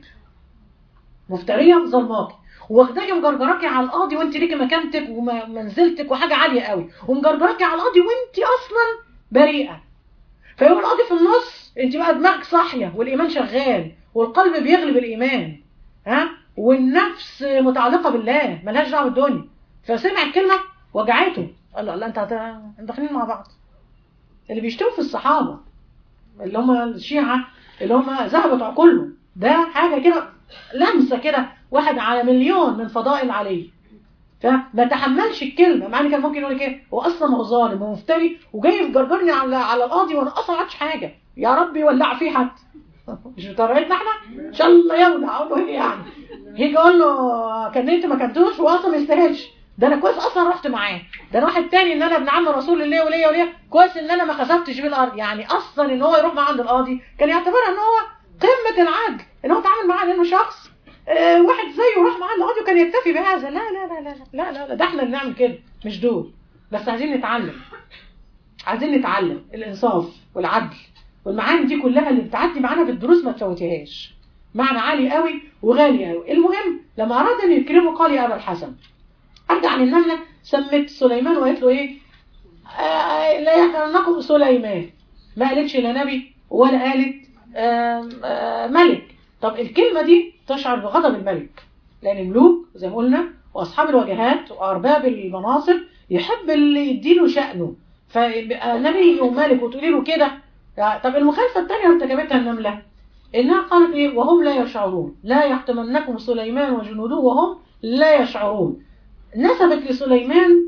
Speaker 1: مفتريه ظلماكي واخداكي مجرجراكي على القاضي وانت ليكي مكانتك ومنزلتك وحاجه عاليه قوي ومجرجراكي على القاضي وانت اصلا بريئه فيقوم القاضي في النص انت بقى دماغك صاحيه والايمان شغال والقلب بيغلب الايمان ها والنفس متعلقه بالله ملهاش دعوه بالدنيا فسمع الكلمه وجعته قال له لا انت داخلين مع بعض اللي بيشتموا في الصحابه اللي هم الشيعه اللي هم ذهبت عقولهم ده حاجه كده لمسه كده واحد على مليون من فضائل عليه فما تحملش الكلمه مع ان كان ممكن يقول لك ايه هو اصلا هو ظالم ومفتري وجاي يجرجرني على على القاضي وانا اصلا ما عملتش حاجه يا رب يولع فيه حد مش بطريقتنا احنا ان شاء الله يولع اقول له ايه يعني يجي اقول له كان انت ما كنتوش واصلا ما يستاهلش ده انا كويس اصلا رحت معاه ده انا واحد تاني ان انا ابن عم رسول الله وليا وليا كويس ان انا ما خسفتش بيه الارض يعني اصلا ان هو يروح مع عند القاضي كان يعتبرها ان هو قمه العدل ان هو اتعامل معاه لانه شخص آه واحد زيه راح معاه القاضي وكان يكتفي بهذا لا لا لا لا لا لا, لا ده احنا اللي نعمل كده مش دول بس عايزين نتعلم عايزين نتعلم الانصاف والعدل والمعاني دي كلها اللي بتعدي معانا في الدروس ما تفوتيهاش معنى عالي قوي وغالي قوي المهم لما اراد ان يكرمه قال يا ابا الحسن ارجع عن النمله سمت سليمان وقالت له ايه آه لا يحرمنكم سليمان ما قالتش لا نبي ولا قالت آه آه ملك طب الكلمه دي تشعر بغضب الملك لان الملوك زي ما قلنا واصحاب الوجهات وارباب المناصب يحب اللي يديله شانه فيبقى نبي وملك وتقولي له كده طب المخالفه الثانيه اللي ارتكبتها النمله انها قالت ايه وهم لا يشعرون لا يحتمنكم سليمان وجنوده وهم لا يشعرون نسبت لسليمان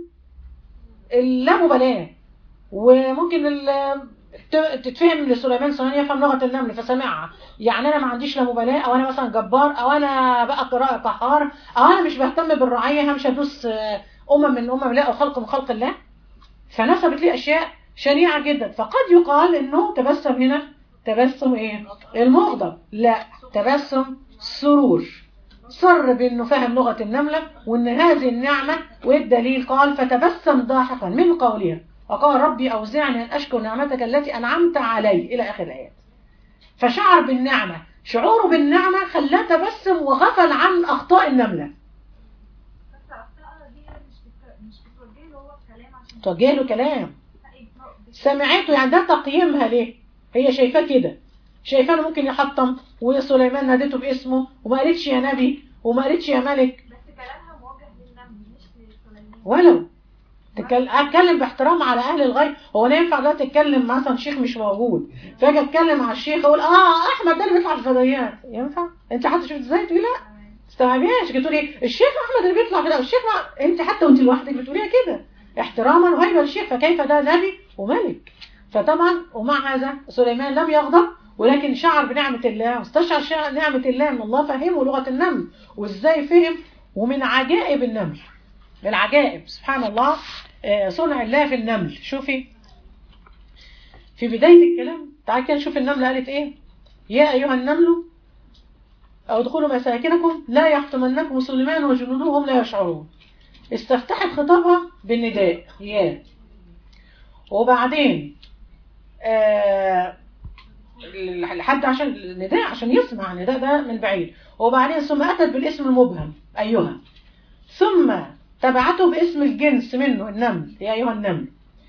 Speaker 1: اللامبالاه وممكن تتفهم لسليمان سليمان يفهم لغه النمل فسمعها يعني انا ما عنديش لا مبالاه او انا مثلا جبار او انا بقى قراءه قهار او انا مش بهتم بالرعيه همشي ادوس امم من امم الله او خلق من خلق الله فنسبت لي اشياء شنيعه جدا فقد يقال انه تبسم هنا تبسم ايه المغضب لا تبسم سرور سر بانه فهم لغه النمله وان هذه النعمه والدليل قال فتبسم ضاحكا من قولها وقال ربي اوزعني ان اشكر نعمتك التي انعمت علي الى اخر الايات فشعر بالنعمه شعوره بالنعمه خلاه تبسم وغفل عن اخطاء النمله توجه له كلام سمعته يعني ده تقييمها ليه هي شايفاه كده شايفاه ممكن يحطم وسليمان نادته باسمه وما قالتش يا نبي وما قالتش يا ملك
Speaker 2: بس كلامها موجه للنبي مش لسليمان
Speaker 1: ولو اتكلم باحترام على اهل الغيب هو لا ينفع دلوقتي اتكلم مثلا شيخ مش موجود فاجي اتكلم على الشيخ اقول اه احمد ده اللي بيطلع في الفضائيات ينفع انت حتى شفت ازاي تقولي لا تستوعبيهاش تقولي ايه الشيخ احمد اللي بيطلع كده الشيخ ما... انت حتى وانت لوحدك بتقوليها كده احتراما وهيبه للشيخ فكيف ده نبي وملك فطبعا ومع هذا سليمان لم يغضب ولكن شعر بنعمة الله واستشعر شع- نعمة الله ان الله فهمه لغة النمل وازاي فهم ومن عجائب النمل من العجائب سبحان الله آه، صنع الله في النمل شوفي في بداية الكلام تعالي كده نشوف النملة قالت ايه يا ايها النمل او ادخلوا مساكنكم لا يحطمنكم سليمان وجنوده وهم لا يشعرون استفتحت خطابها بالنداء يا وبعدين آه لحد عشان النداء عشان يسمع النداء ده من بعيد وبعدين ثم اتت بالاسم المبهم ايها ثم تبعته باسم الجنس منه النمل يا ايها النمل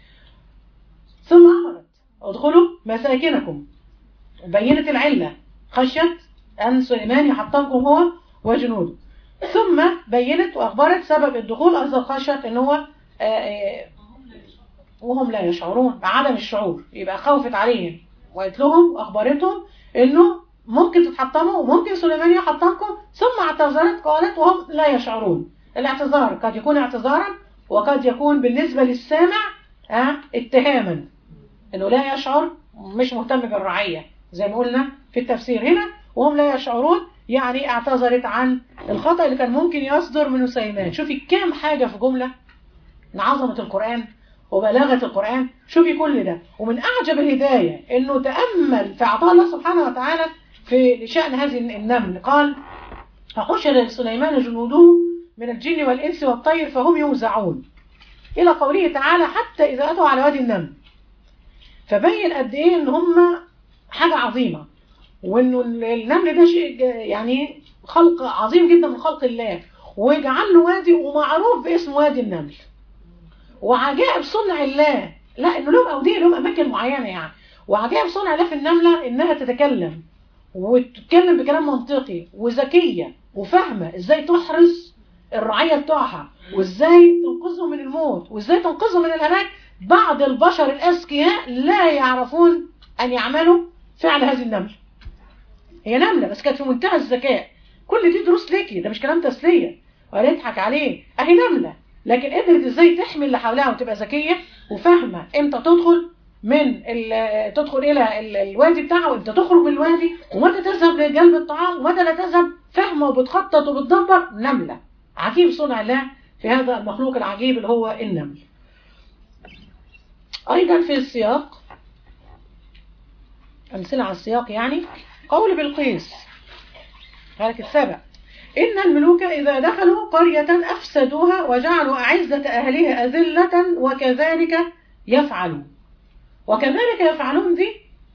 Speaker 1: ثم امرت ادخلوا مساكنكم وبينت العله خشيت ان سليمان يحطمكم هو وجنوده ثم بينت واخبرت سبب الدخول اصلا خشيت ان هو آه، آه، وهم لا يشعرون عدم الشعور يبقى خوفت عليهم وقالت لهم واخبرتهم انه ممكن تتحطموا وممكن سليمان يحطمكم ثم اعتذرت قالت وهم لا يشعرون الاعتذار قد يكون اعتذارا وقد يكون بالنسبة للسامع ها اتهاما انه لا يشعر مش مهتم بالرعية زي ما قلنا في التفسير هنا وهم لا يشعرون يعني اعتذرت عن الخطأ اللي كان ممكن يصدر من سليمان شوفي كام حاجة في جملة من عظمة القرآن وبلاغة القرآن شوفي كل ده ومن أعجب الهداية إنه تأمل في عطاء الله سبحانه وتعالى في شأن هذه النمل قال فحشر لسليمان جنوده من الجن والإنس والطير فهم يوزعون إلى قوله تعالى حتى إذا أتوا على وادي النمل فبين قد إيه إن هم حاجة عظيمة وإنه النمل ده شيء يعني خلق عظيم جدا من خلق الله ويجعل له وادي ومعروف باسم وادي النمل وعجائب صنع الله لا انه لهم اوديه لهم اماكن معينه يعني وعجائب صنع الله في النمله انها تتكلم وتتكلم بكلام منطقي وذكيه وفاهمه ازاي تحرس الرعيه بتوعها وازاي تنقذهم من الموت وازاي تنقذهم من الهلاك بعض البشر الاذكياء لا يعرفون ان يعملوا فعل هذه النمله هي نمله بس كانت في منتهى الذكاء كل دي دروس ليكي ده مش كلام تسليه ولا يضحك عليه اهي نمله لكن قدرت ازاي تحمي اللي حواليها وتبقى ذكيه وفاهمه امتى تدخل من ال- تدخل الى ال- الوادي بتاعها وامتى تخرج من الوادي ومتى تذهب لجلب الطعام ومتى لا تذهب فاهمه وبتخطط وبتدبر نمله عجيب صنع الله في هذا المخلوق العجيب اللي هو النمل ايضا في السياق امثله على السياق يعني قول بالقيس هلك السبع إن الملوك إذا دخلوا قرية أفسدوها وجعلوا أعزة أهلها أذلة وكذلك يفعلون وكذلك يفعلون دي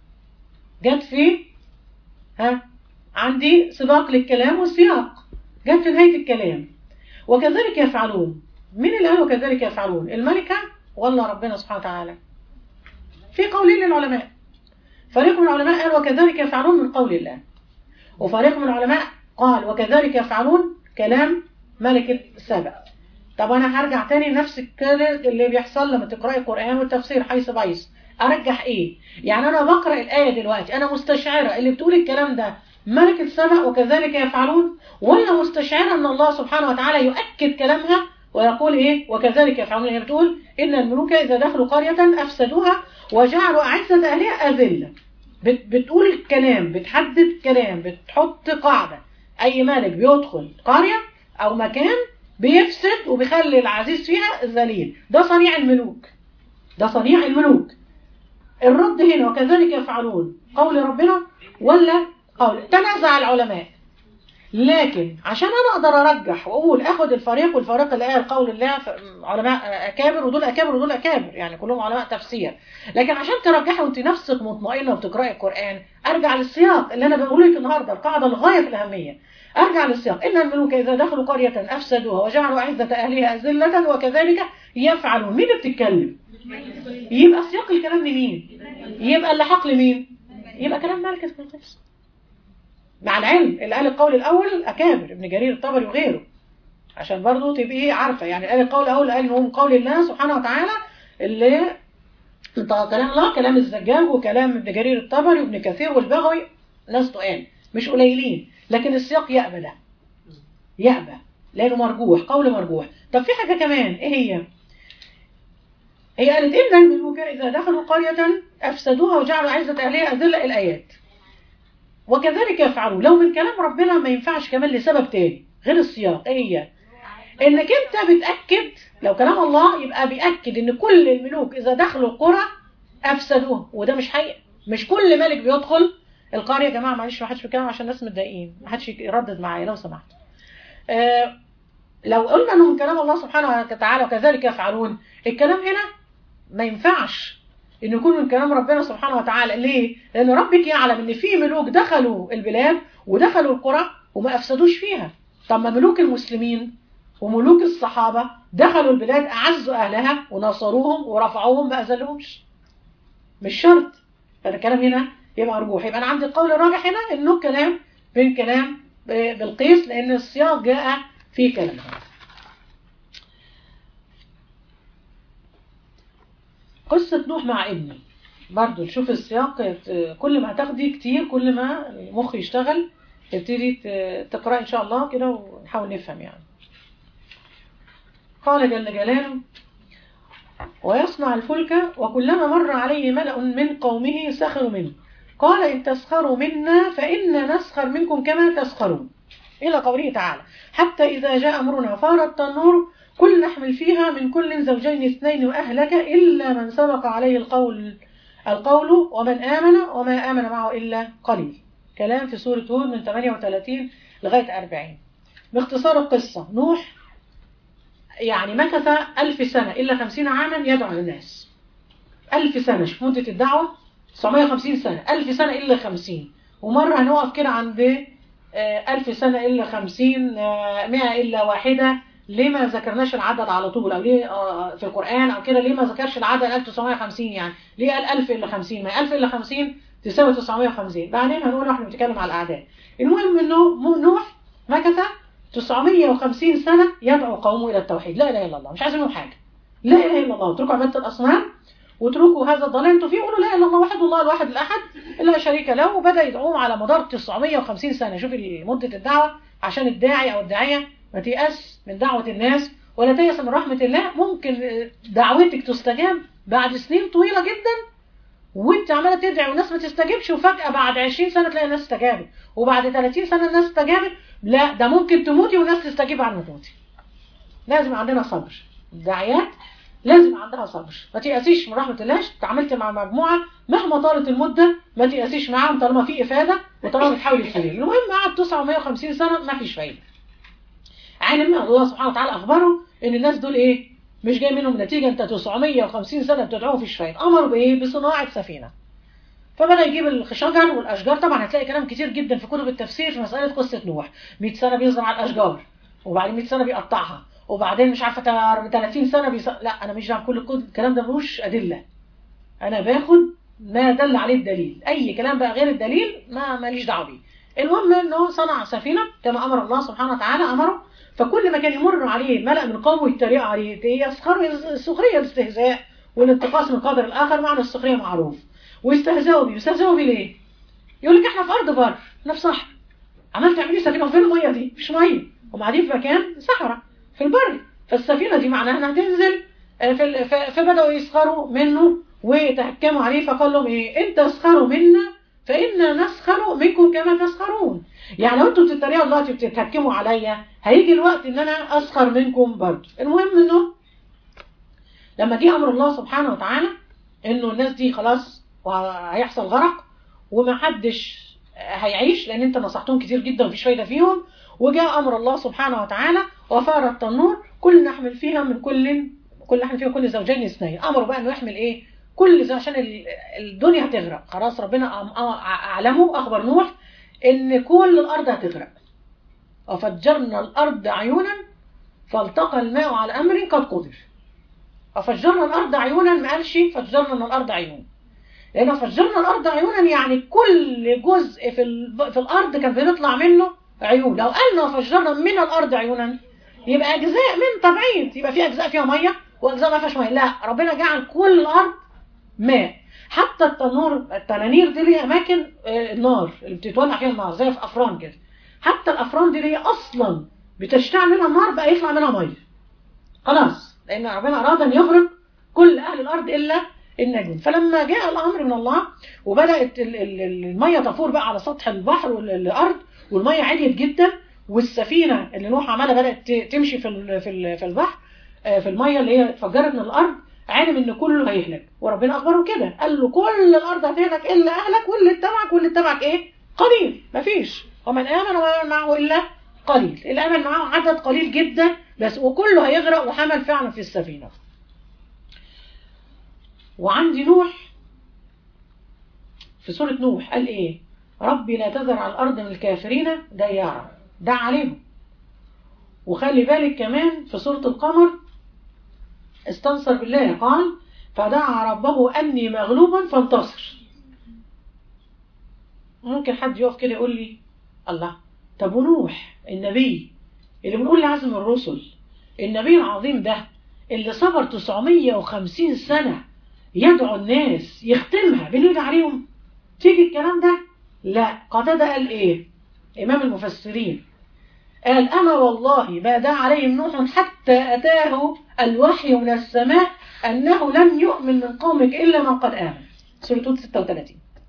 Speaker 1: جت في ها عندي سباق للكلام والسياق جت في نهاية الكلام وكذلك يفعلون من الآن وكذلك يفعلون الملكة ولا ربنا سبحانه وتعالى في قولين للعلماء فريق من العلماء قال وكذلك يفعلون من قول الله وفريق من العلماء قال وكذلك يفعلون كلام ملكة سبأ طب انا هرجع تاني لنفس الكلام اللي بيحصل لما تقرأي القرآن والتفسير حيث بيص ارجح ايه يعني انا بقرأ الآية دلوقتي انا مستشعرة اللي بتقول الكلام ده ملكة سبأ وكذلك يفعلون ولا مستشعرة ان الله سبحانه وتعالى يؤكد كلامها ويقول ايه وكذلك يفعلون هي بتقول ان الملوك اذا دخلوا قرية افسدوها وجعلوا اعزة اهلها اذلة بت بتقول الكلام بتحدد كلام بتحط قاعدة اي ملك بيدخل قرية او مكان بيفسد وبيخلي العزيز فيها ذليل ده صنيع الملوك ده صنيع الملوك الرد هنا وكذلك يفعلون قول ربنا ولا قول تنازع العلماء لكن عشان انا اقدر ارجح واقول اخد الفريق والفريق اللي قال قول الله علماء اكابر ودول اكابر ودول اكابر يعني كلهم علماء تفسير لكن عشان ترجحي وانت نفسك مطمئنه وبتقراي القران ارجع للسياق اللي انا بقوله لك النهارده القاعده الغايه في الاهميه ارجع للسياق ان الملوك اذا دخلوا قريه افسدوها وجعلوا اعزه اهلها اذله وكذلك يفعلون مين اللي بتتكلم يبقى سياق الكلام لمين يبقى اللي حق لمين يبقى كلام مالك بن قيس مع العلم اللي قال القول الاول اكابر ابن جرير الطبري وغيره عشان برضه تبقي عارفه يعني قال القول الاول قال انه من قول الله سبحانه وتعالى اللي كلام الله كلام الزجاج وكلام ابن جرير الطبري وابن كثير والبغوي ناس تقال مش قليلين لكن السياق يأبى ده يأبى لانه مرجوح قول مرجوح طب في حاجه كمان ايه هي هي قالت ان الملوك اذا دخلوا قريه افسدوها وجعلوا عزه اهلها اذله الايات وكذلك يفعلون لو من كلام ربنا ما ينفعش كمان لسبب تاني غير السياق ايه هي انك انت بتاكد لو كلام الله يبقى بياكد ان كل الملوك اذا دخلوا القرى افسدوها وده مش حقيقه مش كل ملك بيدخل القريه يا جماعه معلش ما حدش بيتكلم عشان الناس متضايقين ما حدش يردد معايا لو سمحت آه لو قلنا انه من كلام الله سبحانه وتعالى وكذلك يفعلون الكلام هنا ما ينفعش ان يكون من كلام ربنا سبحانه وتعالى ليه لان ربك يعلم ان في ملوك دخلوا البلاد ودخلوا القرى وما افسدوش فيها طب ما ملوك المسلمين وملوك الصحابه دخلوا البلاد اعزوا اهلها ونصروهم ورفعوهم ما اذلهمش مش شرط فالكلام هنا يبقى مرجوح يبقى انا عندي القول الراجح هنا انه كلام بين كلام بالقيس لان السياق جاء في كلامها قصة نوح مع ابنه برضو نشوف السياق كل ما هتاخدي كتير كل ما المخ يشتغل تبتدي تقرأ إن شاء الله كده ونحاول نفهم يعني قال جل جلاله ويصنع الفلك وكلما مر عليه ملأ من قومه سخروا منه قال إن تسخروا منا فإنا نسخر منكم كما تسخرون إلى قوله تعالى حتى إذا جاء أمرنا فارت النور كل نحمل فيها من كل زوجين اثنين وأهلك إلا من سبق عليه القول القول ومن آمن وما آمن معه إلا قليل كلام في سورة هود من 38 لغاية 40 باختصار القصة نوح يعني مكث ألف سنة إلا 50 عاما يدعو الناس ألف سنة شوف مدة الدعوة 950 سنة ألف سنة إلا 50 ومرة هنقف كده عند ألف سنة إلا 50 مئة إلا واحدة ليه ما ذكرناش العدد على طول او ليه في القرآن او كده ليه ما ذكرش العدد 1950 يعني ليه قال 1000 الا 50 ما 1000 الا 50 تساوي 950 بعدين هنقول احنا بنتكلم على الاعداد المهم انه نوح مكث 950 سنة يدعو قومه الى التوحيد لا اله الا الله مش عايز منهم حاجة لا اله الا الله اتركوا عبادة الاصنام واتركوا هذا الضلال انتوا فيه قولوا لا اله الا الله وحد الله الواحد الاحد لا شريك له وبدا يدعوهم على مدار 950 سنة شوفي مدة الدعوة عشان الداعي او الداعية ما تيأس من دعوة الناس ولا تيأس من رحمة الله ممكن دعوتك تستجاب بعد سنين طويلة جدا وانت عمالة تدعي والناس ما تستجيبش وفجأة بعد 20 سنة تلاقي الناس استجابت وبعد 30 سنة الناس استجابت لا ده ممكن تموتي والناس تستجيب عن موتي لازم عندنا صبر الداعيات لازم عندها صبر ما تيأسيش من رحمة الله تعاملت مع مجموعة مهما طالت المدة ما تيأسيش معاهم طالما في إفادة وطالما بتحاولي تفيدهم المهم قعد 950 سنة ما فيش فايدة علم الله سبحانه وتعالى أخبره إن الناس دول إيه مش جاي منهم نتيجة أنت 950 سنة بتدعوهم في فايدة أمروا بإيه بصناعة سفينة فبدأ يجيب الشجر والأشجار طبعا هتلاقي كلام كتير جدا في كتب التفسير في مسألة قصة نوح 100 سنة بيزرع الأشجار وبعدين 100 سنة بيقطعها وبعدين مش عارفة 30 سنة بيص... لا أنا مش دعوة كل الكلام ده ملوش أدلة أنا باخد ما دل عليه الدليل أي كلام بقى غير الدليل ما ماليش دعوة بيه المهم انه صنع سفينة كما امر الله سبحانه وتعالى امره فكل ما كان يمر عليه ملأ من قومه يتريقوا عليه يسخروا السخرية الاستهزاء والانتقاص من قدر الاخر معنى السخرية معروف ويستهزئوا بيه يستهزئوا بيه ليه؟ يقول لك احنا في ارض بر احنا في صحراء عملت تعملي سفينة فين المية دي؟ مش مية هم قاعدين في مكان صحراء في البر فالسفينة دي معناها انها تنزل في فبدأوا يسخروا منه ويتهكموا عليه فقال لهم ايه انت اسخروا منا فإنا نسخر منكم كما تسخرون يعني لو انتوا بتتريقوا دلوقتي بتتهكموا عليا هيجي الوقت ان انا اسخر منكم برضه المهم انه لما جه امر الله سبحانه وتعالى انه الناس دي خلاص وهيحصل غرق ومحدش هيعيش لان انت نصحتهم كتير جدا ومفيش فايده فيهم وجاء امر الله سبحانه وتعالى وفار التنور كل نحمل فيها من كل كل نحمل فيها كل زوجين اثنين امروا بقى انه يحمل ايه كل زي عشان الدنيا هتغرق خلاص ربنا اعلمه اخبر نوح ان كل الارض هتغرق وفجرنا الارض عيونا فالتقى الماء على امر قد قدر وفجرنا الارض عيونا ما قالش فجرنا الارض عيون لان فجرنا الارض عيونا يعني كل جزء في في الارض كان بنطلع منه عيون لو قالنا فجرنا من الارض عيونا يبقى اجزاء من تبعيض يبقى في اجزاء فيها ميه واجزاء ما فيهاش ميه لا ربنا جعل كل الارض ماء حتى التنور التنانير دي ليها اماكن النار اللي بتتولع فيها النار زي في افران كده حتى الافران دي ليه اصلا بتشتعل منها النار بقى يطلع منها ميه خلاص لان ربنا اراد ان يغرق كل اهل الارض الا النجم فلما جاء الامر من الله وبدات الميه تفور بقى على سطح البحر والارض والميه عليت جدا والسفينه اللي نوح عملها بدات تمشي في في البحر في الميه اللي هي اتفجرت من الارض علم ان كله هيهلك وربنا اخبره كده قال له كل الارض هتهلك الا اهلك واللي اتبعك واللي اتبعك ايه قليل مفيش ومن امن وما معه الا قليل اللي امن معه عدد قليل جدا بس وكله هيغرق وحمل فعلا في السفينه وعندي نوح في سورة نوح قال ايه ربي لا تذر على الارض من الكافرين ديارا دع عليهم وخلي بالك كمان في سورة القمر استنصر بالله قال فدعا ربه أني مغلوبا فانتصر ممكن حد يقف كده يقول لي الله طب ونوح النبي اللي بنقول لعزم الرسل النبي العظيم ده اللي صبر 950 سنة يدعو الناس يختمها باللي عليهم تيجي الكلام ده لا قتادة قال ايه امام المفسرين قال انا والله ما دعا عليهم نوح حتى اتاه الوحي من السماء انه لن يؤمن من قومك الا من قد امن سورة هود 36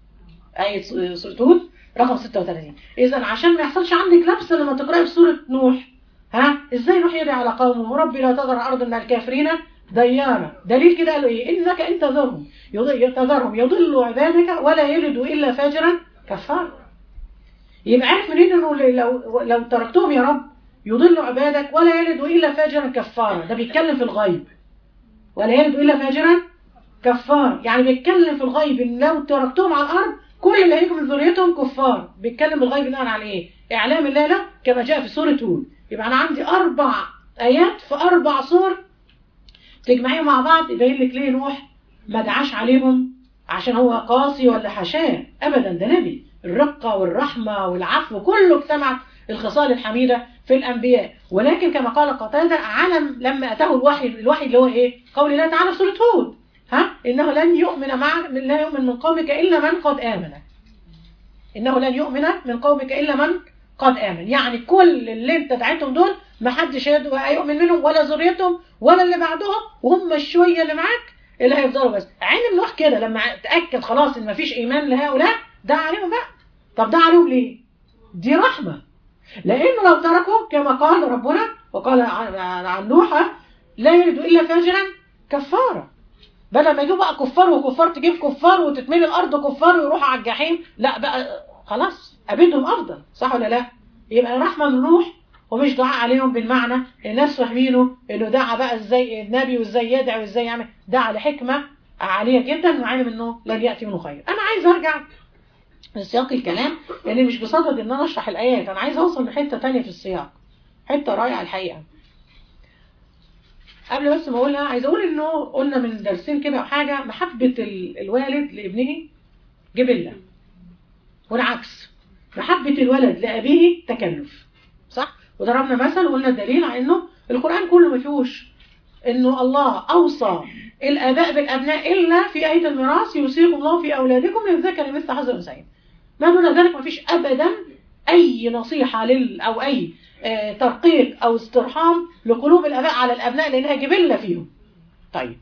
Speaker 1: آية سورة هود رقم 36 إذا عشان ما يحصلش عندك لبس لما تقرأي في سورة نوح ها إزاي نوح يدعي على قومه ربي لا تذر أرض من الكافرين ديارا دليل كده قالوا إيه إنك إن تذرهم يضل- تذرهم يضلوا عبادك ولا يلدوا إلا فاجرا كفارا يبقى عارف منين إنه لو لو تركتهم يا رب يضلوا عبادك ولا يلدوا إلا فاجرا كفارا ده بيتكلم في الغيب ولا يلدوا إلا فاجرا كفار يعني بيتكلم في الغيب ان لو تركتهم على الارض كل اللي هيجوا من ذريتهم كفار بيتكلم بالغيب بناء على ايه اعلام الله له كما جاء في سوره هود يبقى انا عندي اربع ايات في اربع سور تجمعيهم مع بعض يبين لك ليه نوح ما دعاش عليهم عشان هو قاسي ولا حشاه ابدا ده نبي الرقه والرحمه والعفو كله اجتمع الخصال الحميده في الانبياء ولكن كما قال قتاده علم لما اتاه الوحي الوحي اللي هو ايه قول الله تعالى في سوره هود ها انه لن يؤمن مع لا يؤمن من قومك الا من قد امن انه لن يؤمن من قومك الا من قد امن يعني كل اللي انت دعيتهم دول ما حدش هيؤمن منهم ولا ذريتهم ولا اللي بعدهم وهم الشويه اللي معاك اللي هيفضلوا بس عين نوح كده لما تاكد خلاص ان مفيش ايمان لهؤلاء دعا عليهم بقى طب دعا عليهم ليه دي رحمه لانه لو تركوا كما قال ربنا وقال عن عن نوح لا يريد الا فاجرا كفاره بدل ما يجوا بقى كفار وكفار تجيب كفار وتتملي الارض كفار ويروحوا على الجحيم لا بقى خلاص ابدهم افضل صح ولا لا يبقى رحمه من نوح ومش دعاء عليهم بالمعنى الناس فاهمينه انه دعا بقى ازاي النبي وازاي يدعي وازاي يعمل دعا لحكمه عاليه جدا وعلم انه لن ياتي منه خير انا عايز ارجع لسياق الكلام لان مش بصدد ان انا اشرح الايات انا عايز اوصل لحته تانية في السياق حته رائعه الحقيقه قبل بس ما اقولها عايز اقول انه قلنا من درسين كده او حاجه محبه ال- الوالد لابنه جبله والعكس محبه الولد لابيه تكلف صح وضربنا مثل وقلنا الدليل على انه القران كله ما فيهوش انه الله اوصى الاباء بالابناء الا في ايه الميراث يوصيكم الله في اولادكم للذكر مثل حظ الانثيين ما دون ذلك ما فيش ابدا اي نصيحه لل او اي آه، ترقيق او استرحام لقلوب الاباء على الابناء لانها جبله فيهم طيب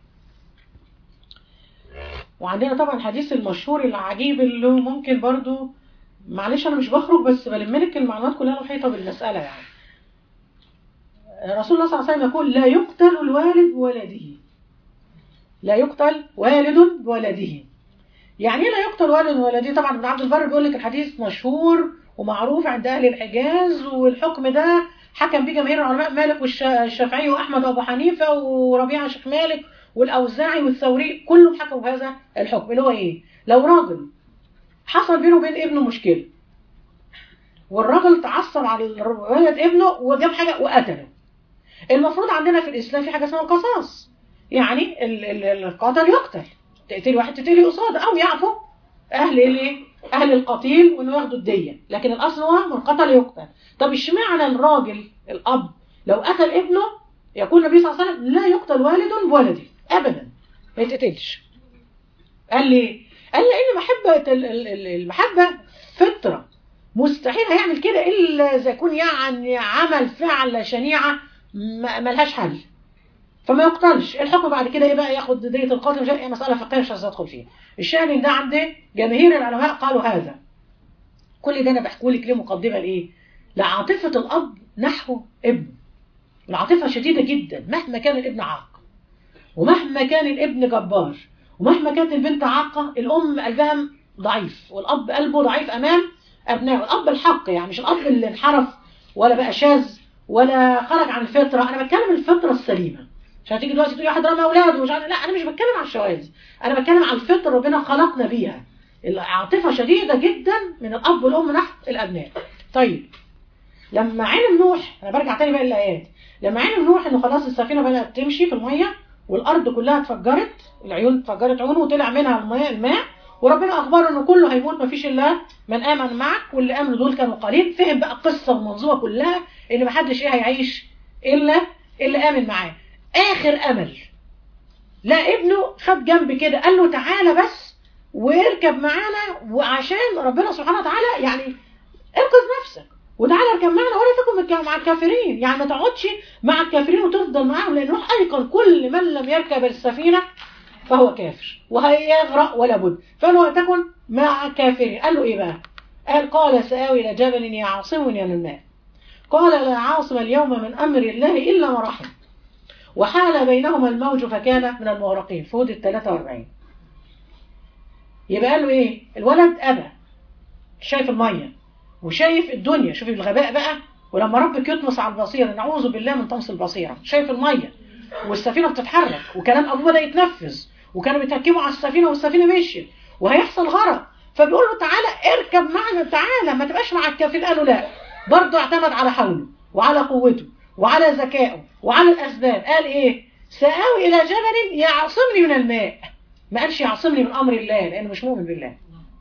Speaker 1: وعندنا طبعا الحديث المشهور العجيب اللي هو ممكن برضو معلش انا مش بخرج بس بلم لك المعلومات كلها محيطه بالمساله يعني رسول الله صلى الله عليه وسلم يقول لا يقتل الوالد بولده لا يقتل والد بولده يعني ايه لا يقتل والد بولده طبعا ابن عبد البر بيقول لك الحديث مشهور ومعروف عند اهل الحجاز والحكم ده حكم به جماهير العلماء مالك والشافعي واحمد وابو حنيفه وربيعه شيخ مالك والاوزاعي والثوري كلهم حكموا بهذا الحكم اللي هو ايه لو راجل حصل بينه وبين ابنه مشكله والراجل تعصب على ولد ابنه وجاب حاجه وقتله المفروض عندنا في الاسلام في حاجه اسمها القصاص يعني ال- ال- القاتل يقتل تقتل واحد تقتلي قصاده او يعفو اهل الايه اهل القتيل وانه ياخدوا الديه لكن الاصل هو من قتل يقتل طب اشمعنى الراجل الاب لو قتل ابنه يقول النبي صلى الله عليه وسلم لا يقتل والد بولده ابدا ما يتقتلش قال لي قال لان محبه ال- ال- ال- المحبه فطره مستحيل هيعمل كده الا اذا يكون يعني عمل فعل شنيعه ما- ملهاش حل فما يقتلش الحكم بعد كده ايه بقى ياخد دية القاتل مش عارف ايه مسألة فقهية مش عايز ادخل فيها الشاهد ان ده عند جماهير العلماء قالوا هذا كل ده انا بحكوا لك ليه مقدمة لايه لعاطفة الاب نحو ابنه العاطفة شديدة جدا مهما كان الابن عاق ومهما كان الابن جبار ومهما كانت البنت عاقة الام قلبها ضعيف والاب قلبه ضعيف امام ابنائه الاب الحق يعني مش الاب اللي انحرف ولا بقى شاذ ولا خرج عن الفطره انا بتكلم الفطره السليمه عشان تيجي دلوقتي تقولي واحد رمى اولاده ومش عارف لا انا مش بتكلم عن الشواذ انا بتكلم عن الفطره ربنا خلقنا بيها العاطفه شديده جدا من الاب والام نحو الابناء طيب لما علم نوح انا برجع تاني بقى الايات لما علم نوح انه خلاص السفينه بدات تمشي في الميه والارض كلها اتفجرت العيون اتفجرت عيونه وطلع منها الماء الماء وربنا اخبره انه كله هيموت مفيش الا من امن معك واللي امنوا دول كانوا قليل فهم بقى القصه والمنظومه كلها ان محدش ايه هيعيش الا اللي امن معاه اخر امل لا ابنه خد جنب كده قال له تعالى بس واركب معانا وعشان ربنا سبحانه وتعالى يعني انقذ نفسك وتعالى اركب معنا ولا تكن مع الكافرين يعني ما تقعدش مع الكافرين وتفضل معاهم لان نوح ايقن كل من لم يركب السفينه فهو كافر وهيغرق ولا بد فلو تكن مع الكافرين قال له ايه بقى قال قال سآوي الى جبل يعصمني من الماء قال لا عاصم اليوم من امر الله الا ما رحم وحال بينهما الموج فكان من المغرقين في هود ال 43 يبقى قال له ايه الولد ابى شايف الميه وشايف الدنيا شوفي الغباء بقى ولما ربك يطمس على البصيره نعوذ بالله من طمس البصيره شايف الميه والسفينه بتتحرك وكلام ابوه بدا يتنفذ وكانوا بيتهكموا على السفينه والسفينه مشيت وهيحصل غرق فبيقول له تعالى اركب معنا تعالى ما تبقاش مع الكافرين قالوا لا برضه اعتمد على حوله وعلى قوته وعلى ذكائه وعلى الاسباب قال ايه سآوي الى جبل يعصمني من الماء ما قالش يعصمني من امر الله لانه مش مؤمن بالله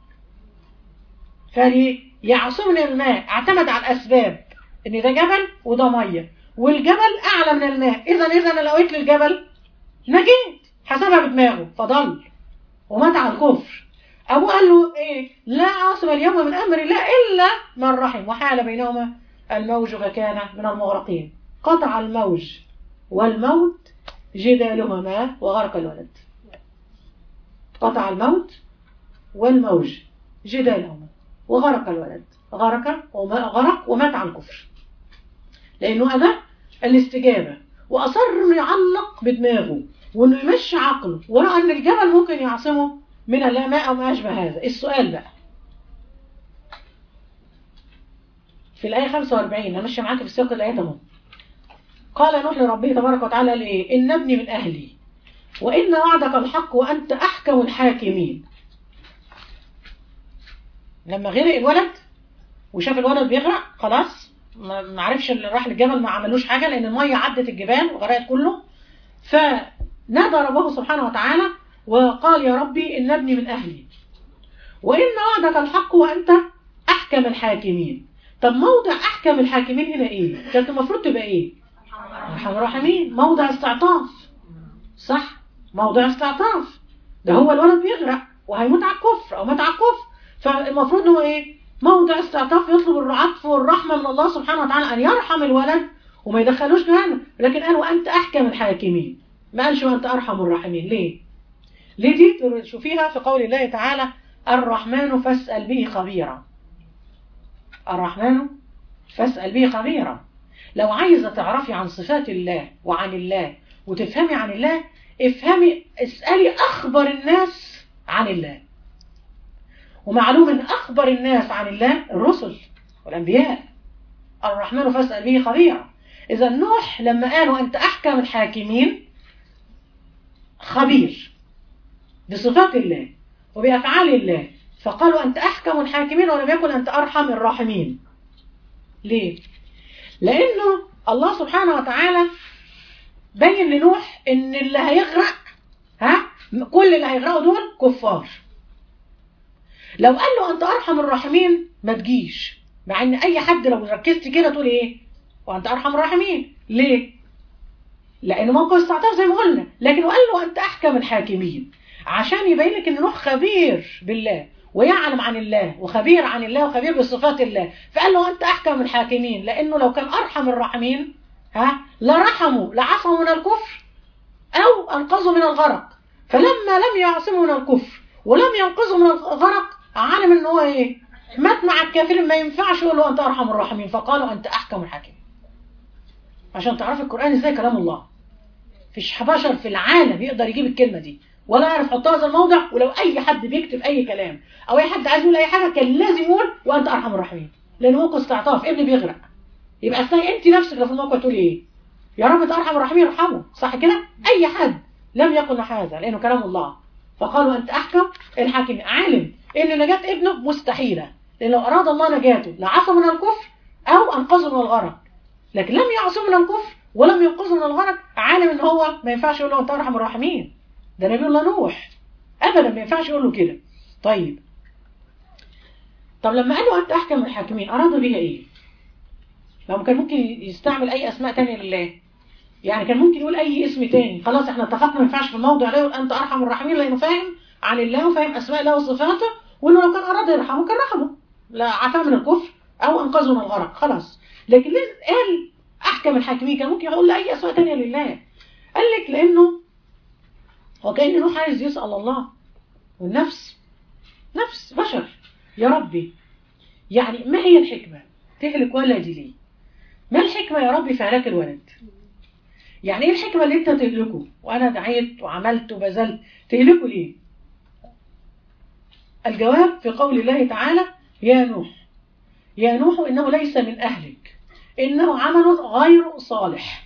Speaker 1: فليه يعصمني من الماء اعتمد على الاسباب ان ده جبل وده ميه والجبل اعلى من الماء اذا اذا انا لو قلت للجبل نجيت حسبها بدماغه فضل ومات على الكفر ابوه قال له ايه لا عاصم اليوم من امر الله الا من رحم وحال بينهما الموج فكان من المغرقين قطع الموج والموت جدالهما وغرق الولد قطع الموت والموج جدالهما وغرق الولد غرق وما غرق ومات على الكفر لانه ابى الاستجابه واصر انه يعلق بدماغه وانه يمشي عقله وراى ان الجبل ممكن يعصمه من الماء او ما اشبه هذا السؤال بقى في الآية 45 أنا ماشية معاك في سياق الآيات أهو قال نوح لربه تبارك وتعالى قال إيه إن ابني من أهلي وإن وعدك الحق وأنت أحكم الحاكمين لما غرق الولد وشاف الولد بيغرق خلاص ما عرفش اللي راح للجبل ما عملوش حاجة لأن المية عدت الجبال وغرقت كله فنادى ربه سبحانه وتعالى وقال يا ربي إن ابني من أهلي وإن وعدك الحق وأنت أحكم الحاكمين طب موضع أحكم الحاكمين هنا إيه؟ كانت المفروض تبقى إيه؟ أرحم الراحمين موضع استعطاف صح؟ موضع استعطاف ده هو الولد بيغرق وهيموت على الكفر أو مات على الكفر فالمفروض هو إيه؟ موضع استعطاف يطلب العطف والرحمة من الله سبحانه وتعالى أن يرحم الولد وما يدخلوش جهنم لكن قال وأنت أحكم الحاكمين ما قالش وأنت أرحم الراحمين ليه؟ ليه دي تشوفيها في قول الله تعالى الرحمن فاسأل به خبيرا الرحمن فاسأل به خبيرا لو عايزة تعرفي عن صفات الله وعن الله وتفهمي عن الله افهمي اسألي أخبر الناس عن الله ومعلوم ان أخبر الناس عن الله الرسل والأنبياء الرحمن فاسأل به خبيرا إذا نوح لما قالوا أنت أحكم الحاكمين خبير بصفات الله وبأفعال الله فقالوا أنت أحكم الحاكمين ولم يكن أنت أرحم الراحمين ليه؟ لأنه الله سبحانه وتعالى بين لنوح إن اللي هيغرق ها كل اللي هيغرقوا دول كفار لو قال له أنت أرحم الراحمين ما تجيش مع إن أي حد لو ركزت كده تقول إيه؟ وأنت أرحم الراحمين ليه؟ لأنه موقف استعطاف زي ما قلنا لكن قال له أنت أحكم الحاكمين عشان يبين لك ان نوح خبير بالله ويعلم عن الله وخبير عن الله وخبير بصفات الله فقال له انت احكم الحاكمين لانه لو كان ارحم الراحمين ها لرحموا لعصموا من الكفر او انقذوا من الغرق فلما لم يعصموا من الكفر ولم ينقذوا من الغرق علم ان هو ايه مات مع الكافرين ما ينفعش يقول له انت ارحم الراحمين فقالوا انت احكم الحاكمين عشان تعرفي القران ازاي كلام الله فيش بشر في العالم يقدر يجيب الكلمه دي ولا يعرف يحطها هذا الموضع ولو اي حد بيكتب اي كلام او اي حد عايز يقول اي حاجه كان لازم يقول وانت ارحم الراحمين لان موقف استعطاف ابني بيغرق يبقى استني انت نفسك لو في الموقع تقولي ايه يا رب انت ارحم الراحمين ارحمه صح كده اي حد لم يقل هذا لانه كلام الله فقالوا انت احكم الحاكم عالم ان نجاة ابنه مستحيلة لان لو اراد الله نجاته لعصى من الكفر او انقذه من الغرق لكن لم يعصه من الكفر ولم ينقذه من الغرق عالم ان هو ما ينفعش يقول له انت ارحم الراحمين ده نبي الله نوح ابدا ما ينفعش يقول له كده طيب طب لما قالوا انت احكم الحاكمين ارادوا بيها ايه لو كان ممكن يستعمل اي اسماء تانية لله يعني كان ممكن يقول اي اسم تاني خلاص احنا اتفقنا ما ينفعش في الموضع ده يقول انت ارحم الراحمين لانه فاهم عن الله وفاهم اسماء الله وصفاته وانه لو كان اراد يرحمه كان رحمه لا عفاه من الكفر او انقذه من الغرق خلاص لكن ليه قال احكم الحاكمين كان ممكن يقول اي اسماء تانية لله قال لك لانه وكأن نوح عايز يسأل الله والنفس نفس بشر يا ربي يعني ما هي الحكمة تهلك ولدي ليه ما الحكمة يا ربي في هلاك الولد يعني ايه الحكمة اللي انت تهلكه وانا دعيت وعملت وبذلت تهلكه ليه الجواب في قول الله تعالى يا نوح يا نوح انه ليس من اهلك انه عمل غير صالح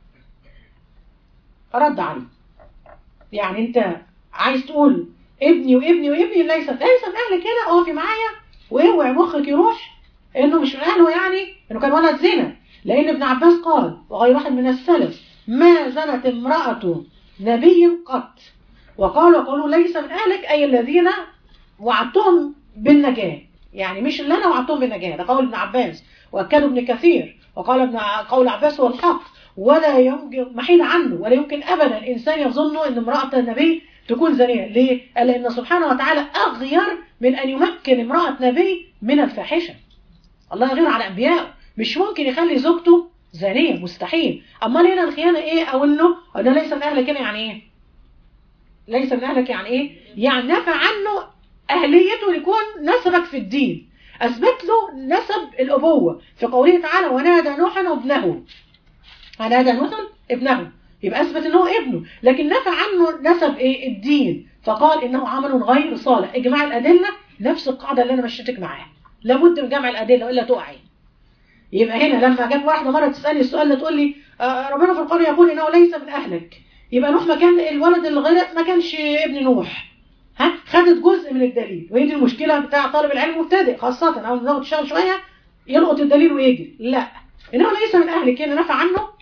Speaker 1: رد عليه يعني انت عايز تقول ابني وابني وابني ليس ليس من اهلك هنا اقفي معايا واوعي مخك يروح انه مش من اهله يعني انه كان ولد زنا لان ابن عباس قال وغير واحد من السلف ما زنت امرأة نبي قط وقال وقالوا ليس من اهلك اي الذين وعدتهم بالنجاة يعني مش اللي انا وعدتهم بالنجاة ده قول ابن عباس واكده ابن كثير وقال ابن قول عباس هو الحق ولا يمكن محيد عنه ولا يمكن ابدا انسان يظن ان امرأة النبي تكون زانية ليه؟ قال لأن سبحانه وتعالى أغير من أن يمكن امرأة نبي من الفاحشة الله يغير على أنبيائه مش ممكن يخلي زوجته زانية مستحيل أمال هنا الخيانة إيه أو إنه أنه ليس من أهلك هنا يعني إيه ليس من أهلك يعني إيه يعني نفى عنه أهليته يكون نسبك في الدين أثبت له نسب الأبوة في قوله تعالى ونادى نوحا ابنه ونادى نوحا ابنه يبقى اثبت ان هو ابنه لكن نفى عنه نسب ايه الدين فقال انه عمل غير صالح اجماع الادله نفس القاعده اللي انا مشيتك معاها لابد من جمع الادله والا تقعي يبقى هنا لما جت واحده مره تسالني السؤال ده تقول لي آه ربنا في القران يقول انه ليس من اهلك يبقى نوح ما كان الولد اللي غرق ما كانش ابن نوح ها خدت جزء من الدليل وهي دي المشكله بتاع طالب العلم مبتدئ خاصه اول ما تشتغل شويه يلقط الدليل ويجري لا انه ليس من اهلك هنا نفى عنه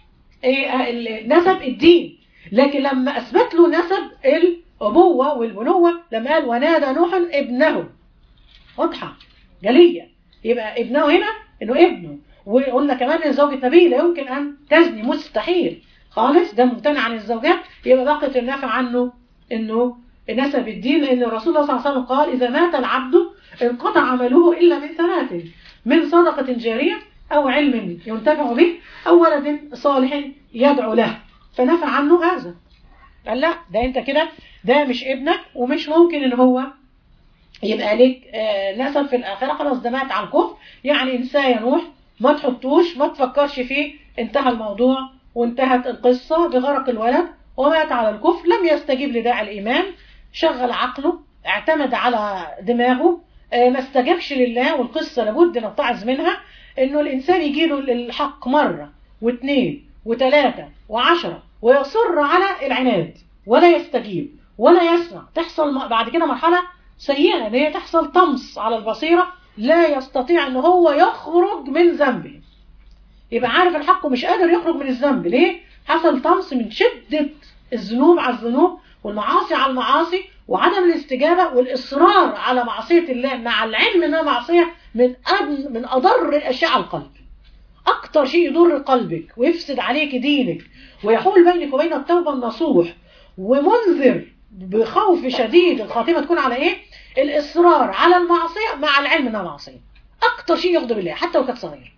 Speaker 1: نسب الدين لكن لما اثبت له نسب الابوه والبنوه لما قال ونادى نوح ابنه واضحه جليه يبقى ابنه هنا انه ابنه وقلنا كمان ان زوجة النبي لا يمكن ان تزني مستحيل خالص ده ممتنع عن الزوجات يبقى بقت النافع عنه انه نسب الدين لان الرسول صلى الله عليه وسلم قال اذا مات العبد انقطع عمله الا من ثلاث من صدقه جاريه أو علم ينتفع به أو ولد صالح يدعو له فنفع عنه هذا قال لا ده انت كده ده مش ابنك ومش ممكن ان هو يبقى ليك نسب في الآخرة خلاص ده مات عن كفر يعني انساه يا نوح ما تحطوش ما تفكرش فيه انتهى الموضوع وانتهت القصة بغرق الولد ومات على الكفر لم يستجيب لداعي الإيمان شغل عقله اعتمد على دماغه ما استجابش لله والقصة لابد نتعظ منها انه الانسان يجيله الحق مرة واثنين وثلاثة وعشرة ويصر على العناد ولا يستجيب ولا يسمع تحصل بعد كده مرحلة سيئة ان هي تحصل طمس على البصيرة لا يستطيع ان هو يخرج من ذنبه يبقى عارف الحق ومش قادر يخرج من الذنب ليه حصل طمس من شدة الذنوب على الذنوب والمعاصي على المعاصي وعدم الاستجابة والإصرار على معصية الله مع العلم انها معصية من أدن من أضر الأشياء على القلب أكتر شيء يضر قلبك ويفسد عليك دينك ويحول بينك وبين التوبة النصوح ومنذر بخوف شديد الخاتمة تكون على إيه؟ الإصرار على المعصية مع العلم إنها معصية أكتر شيء يغضب الله حتى لو كانت صغير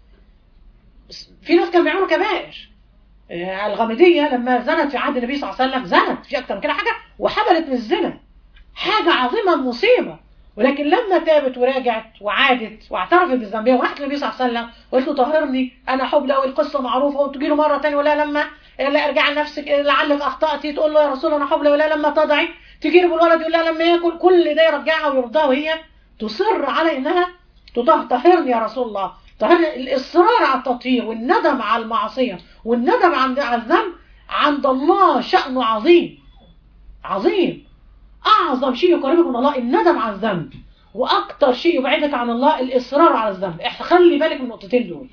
Speaker 1: في ناس كانوا بيعملوا كبائر الغامدية لما زنت في عهد النبي صلى الله عليه وسلم زنت في أكتر من كده حاجة وحبلت من الزنا حاجة عظيمة مصيبة ولكن لما تابت وراجعت وعادت واعترفت بالذنبيه وراحت للنبي صلى الله عليه وسلم وقالت له طهرني انا حبلى والقصه معروفه وتجي له مره ثانيه ولا لما لا ارجع لنفسك لعلك اخطاتي تقول له يا رسول انا حبلى ولا لما تضعي تجي له بالولد يقول لها لما ياكل كل ده يرجعها ويرضاها وهي تصر على انها تطهرني يا رسول الله طهرني الاصرار على التطهير والندم على المعصيه والندم عند على الذنب عند الله شأنه عظيم عظيم اعظم شيء يقربك من الله الندم على الذنب واكتر شيء يبعدك عن الله الاصرار على الذنب احنا خلي بالك من النقطتين دول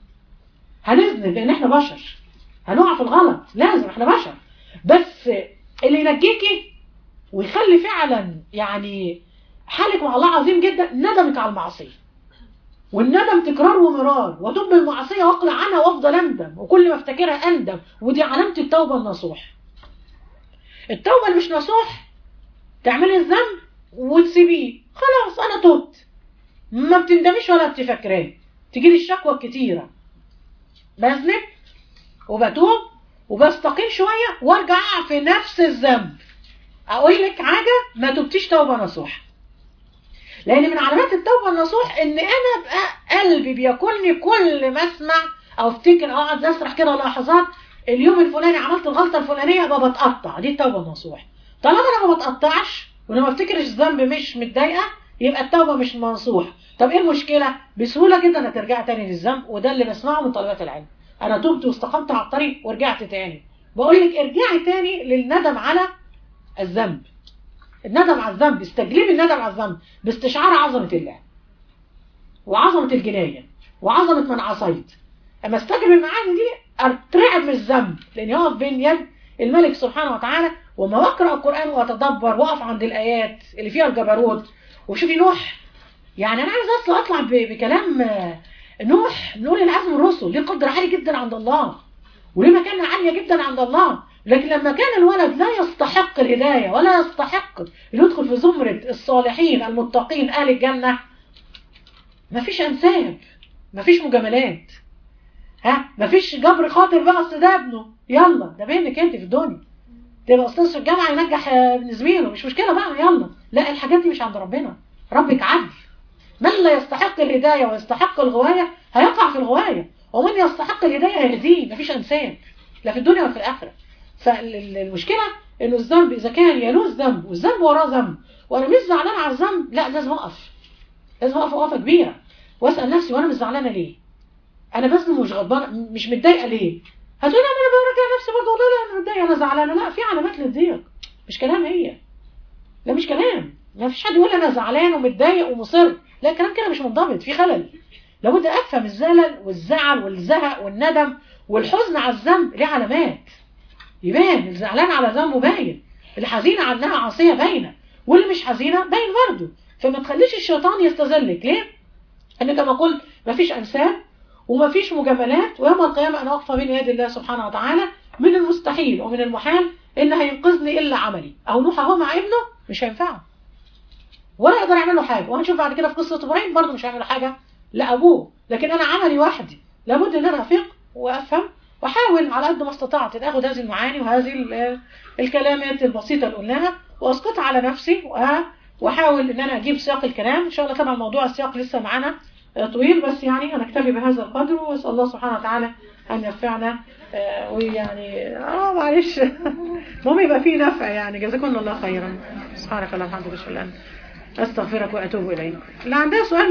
Speaker 1: هنذنب لان احنا بشر هنقع في الغلط لازم احنا بشر بس اللي ينجيكي ويخلي فعلا يعني حالك مع الله عظيم جدا ندمك على المعصيه والندم تكرار ومرار وتب المعصيه واقلع عنها وافضل اندم وكل ما افتكرها اندم ودي علامه التوبه النصوح التوبه اللي مش نصوح تعملي الذنب وتسيبيه خلاص انا تبت ما بتندميش ولا بتفكراه تجيلي الشكوى الكتيره بذنب وبتوب وبستقيم شويه وارجع اقع في نفس الذنب اقول لك حاجه ما تبتيش توبه نصوح لان من علامات التوبه النصوح ان انا ابقى قلبي بياكلني كل ما اسمع او افتكر او اقعد اسرح كده لحظات اليوم الفلاني عملت الغلطه الفلانيه ابقى بتقطع دي التوبه النصوح طالما انا ما بتقطعش ولما افتكرش الذنب مش متضايقه يبقى التوبه مش منصوح طب ايه المشكله بسهوله جدا هترجعي تاني للذنب وده اللي بسمعه من طلبات العلم انا تبت واستقمت على الطريق ورجعت تاني بقول لك ارجعي تاني للندم على الذنب الندم على الذنب استجلبي الندم على الذنب باستشعار عظمه الله وعظمه الجنايه وعظمه من عصيت اما استجلب المعاني دي اترعب من الذنب لان يقف بين يد الملك سبحانه وتعالى وما بقرا القران واتدبر واقف عند الايات اللي فيها الجبروت وشوفي نوح يعني انا عايز اصلا اطلع ب- بكلام آه، نوح من اولي العزم الرسل ليه قدر عالي جدا عند الله وليه مكانه عاليه جدا عند الله لكن لما كان الولد لا يستحق الهدايه ولا يستحق انه يدخل في زمره الصالحين المتقين اهل الجنه مفيش انساب مفيش مجاملات ها مفيش جبر خاطر بقى اصل ده ابنه يلا ده بينك انت في الدنيا تبقى استاذ في الجامعه ينجح آه، ابن زميله مش مشكله بقى يلا لا الحاجات دي مش عند ربنا ربك عدل من لا يستحق الهدايه ويستحق الغوايه هيقع في الغوايه ومن يستحق الهدايه هيهديه مفيش انساب لا في الدنيا ولا في الاخره فالمشكله انه الذنب اذا كان يلوذ ذنب والذنب وراه ذنب وانا مش زعلان على الذنب لا لازم اقف لازم اقف وقفه كبيره واسال نفسي وانا مش زعلانه ليه انا بذنب ومش غضبانه مش متضايقه ليه هتقولي انا براجع نفسي برضه والله لا انا متضايقه انا زعلانه لا في علامات للضيق مش كلام هي لا مش كلام ما فيش حد يقول انا زعلان ومتضايق ومصر لا الكلام كده مش منضبط في خلل لابد افهم الزلل والزعل والزهق والندم والحزن على الذنب ليه علامات يبان الزعلان على ذنبه باين الحزينه عنها عصيه باينه واللي مش حزينه باين برضه فما تخليش الشيطان يستذلك ليه؟ ان كما قلت مفيش انساب ومفيش مجاملات ويوم القيامه انا واقفه بين يد الله سبحانه وتعالى من المستحيل ومن المحال ان هينقذني الا عملي او نوح اهو مع ابنه مش هينفعه ولا يقدر يعمل له حاجه وهنشوف بعد كده في قصه ابراهيم برضه مش هيعمل له حاجه لابوه لكن انا عملي وحدي لابد ان انا افيق وافهم واحاول على قد ما استطعت ان اخد هذه المعاني وهذه ال- الكلمات البسيطه اللي قلناها واسقطها على نفسي وأ- واحاول ان انا اجيب سياق الكلام ان شاء الله طبعا موضوع السياق لسه معانا آه، طويل بس يعني هنكتفي بهذا القدر واسال الله سبحانه وتعالى ان ينفعنا آه، ويعني اه معلش المهم يبقى فيه نفع يعني جزاكم الله خيرا سبحانك اللهم وبحمدك اشهد ان لا اله الا انت استغفرك واتوب اليك اللي عندها سؤال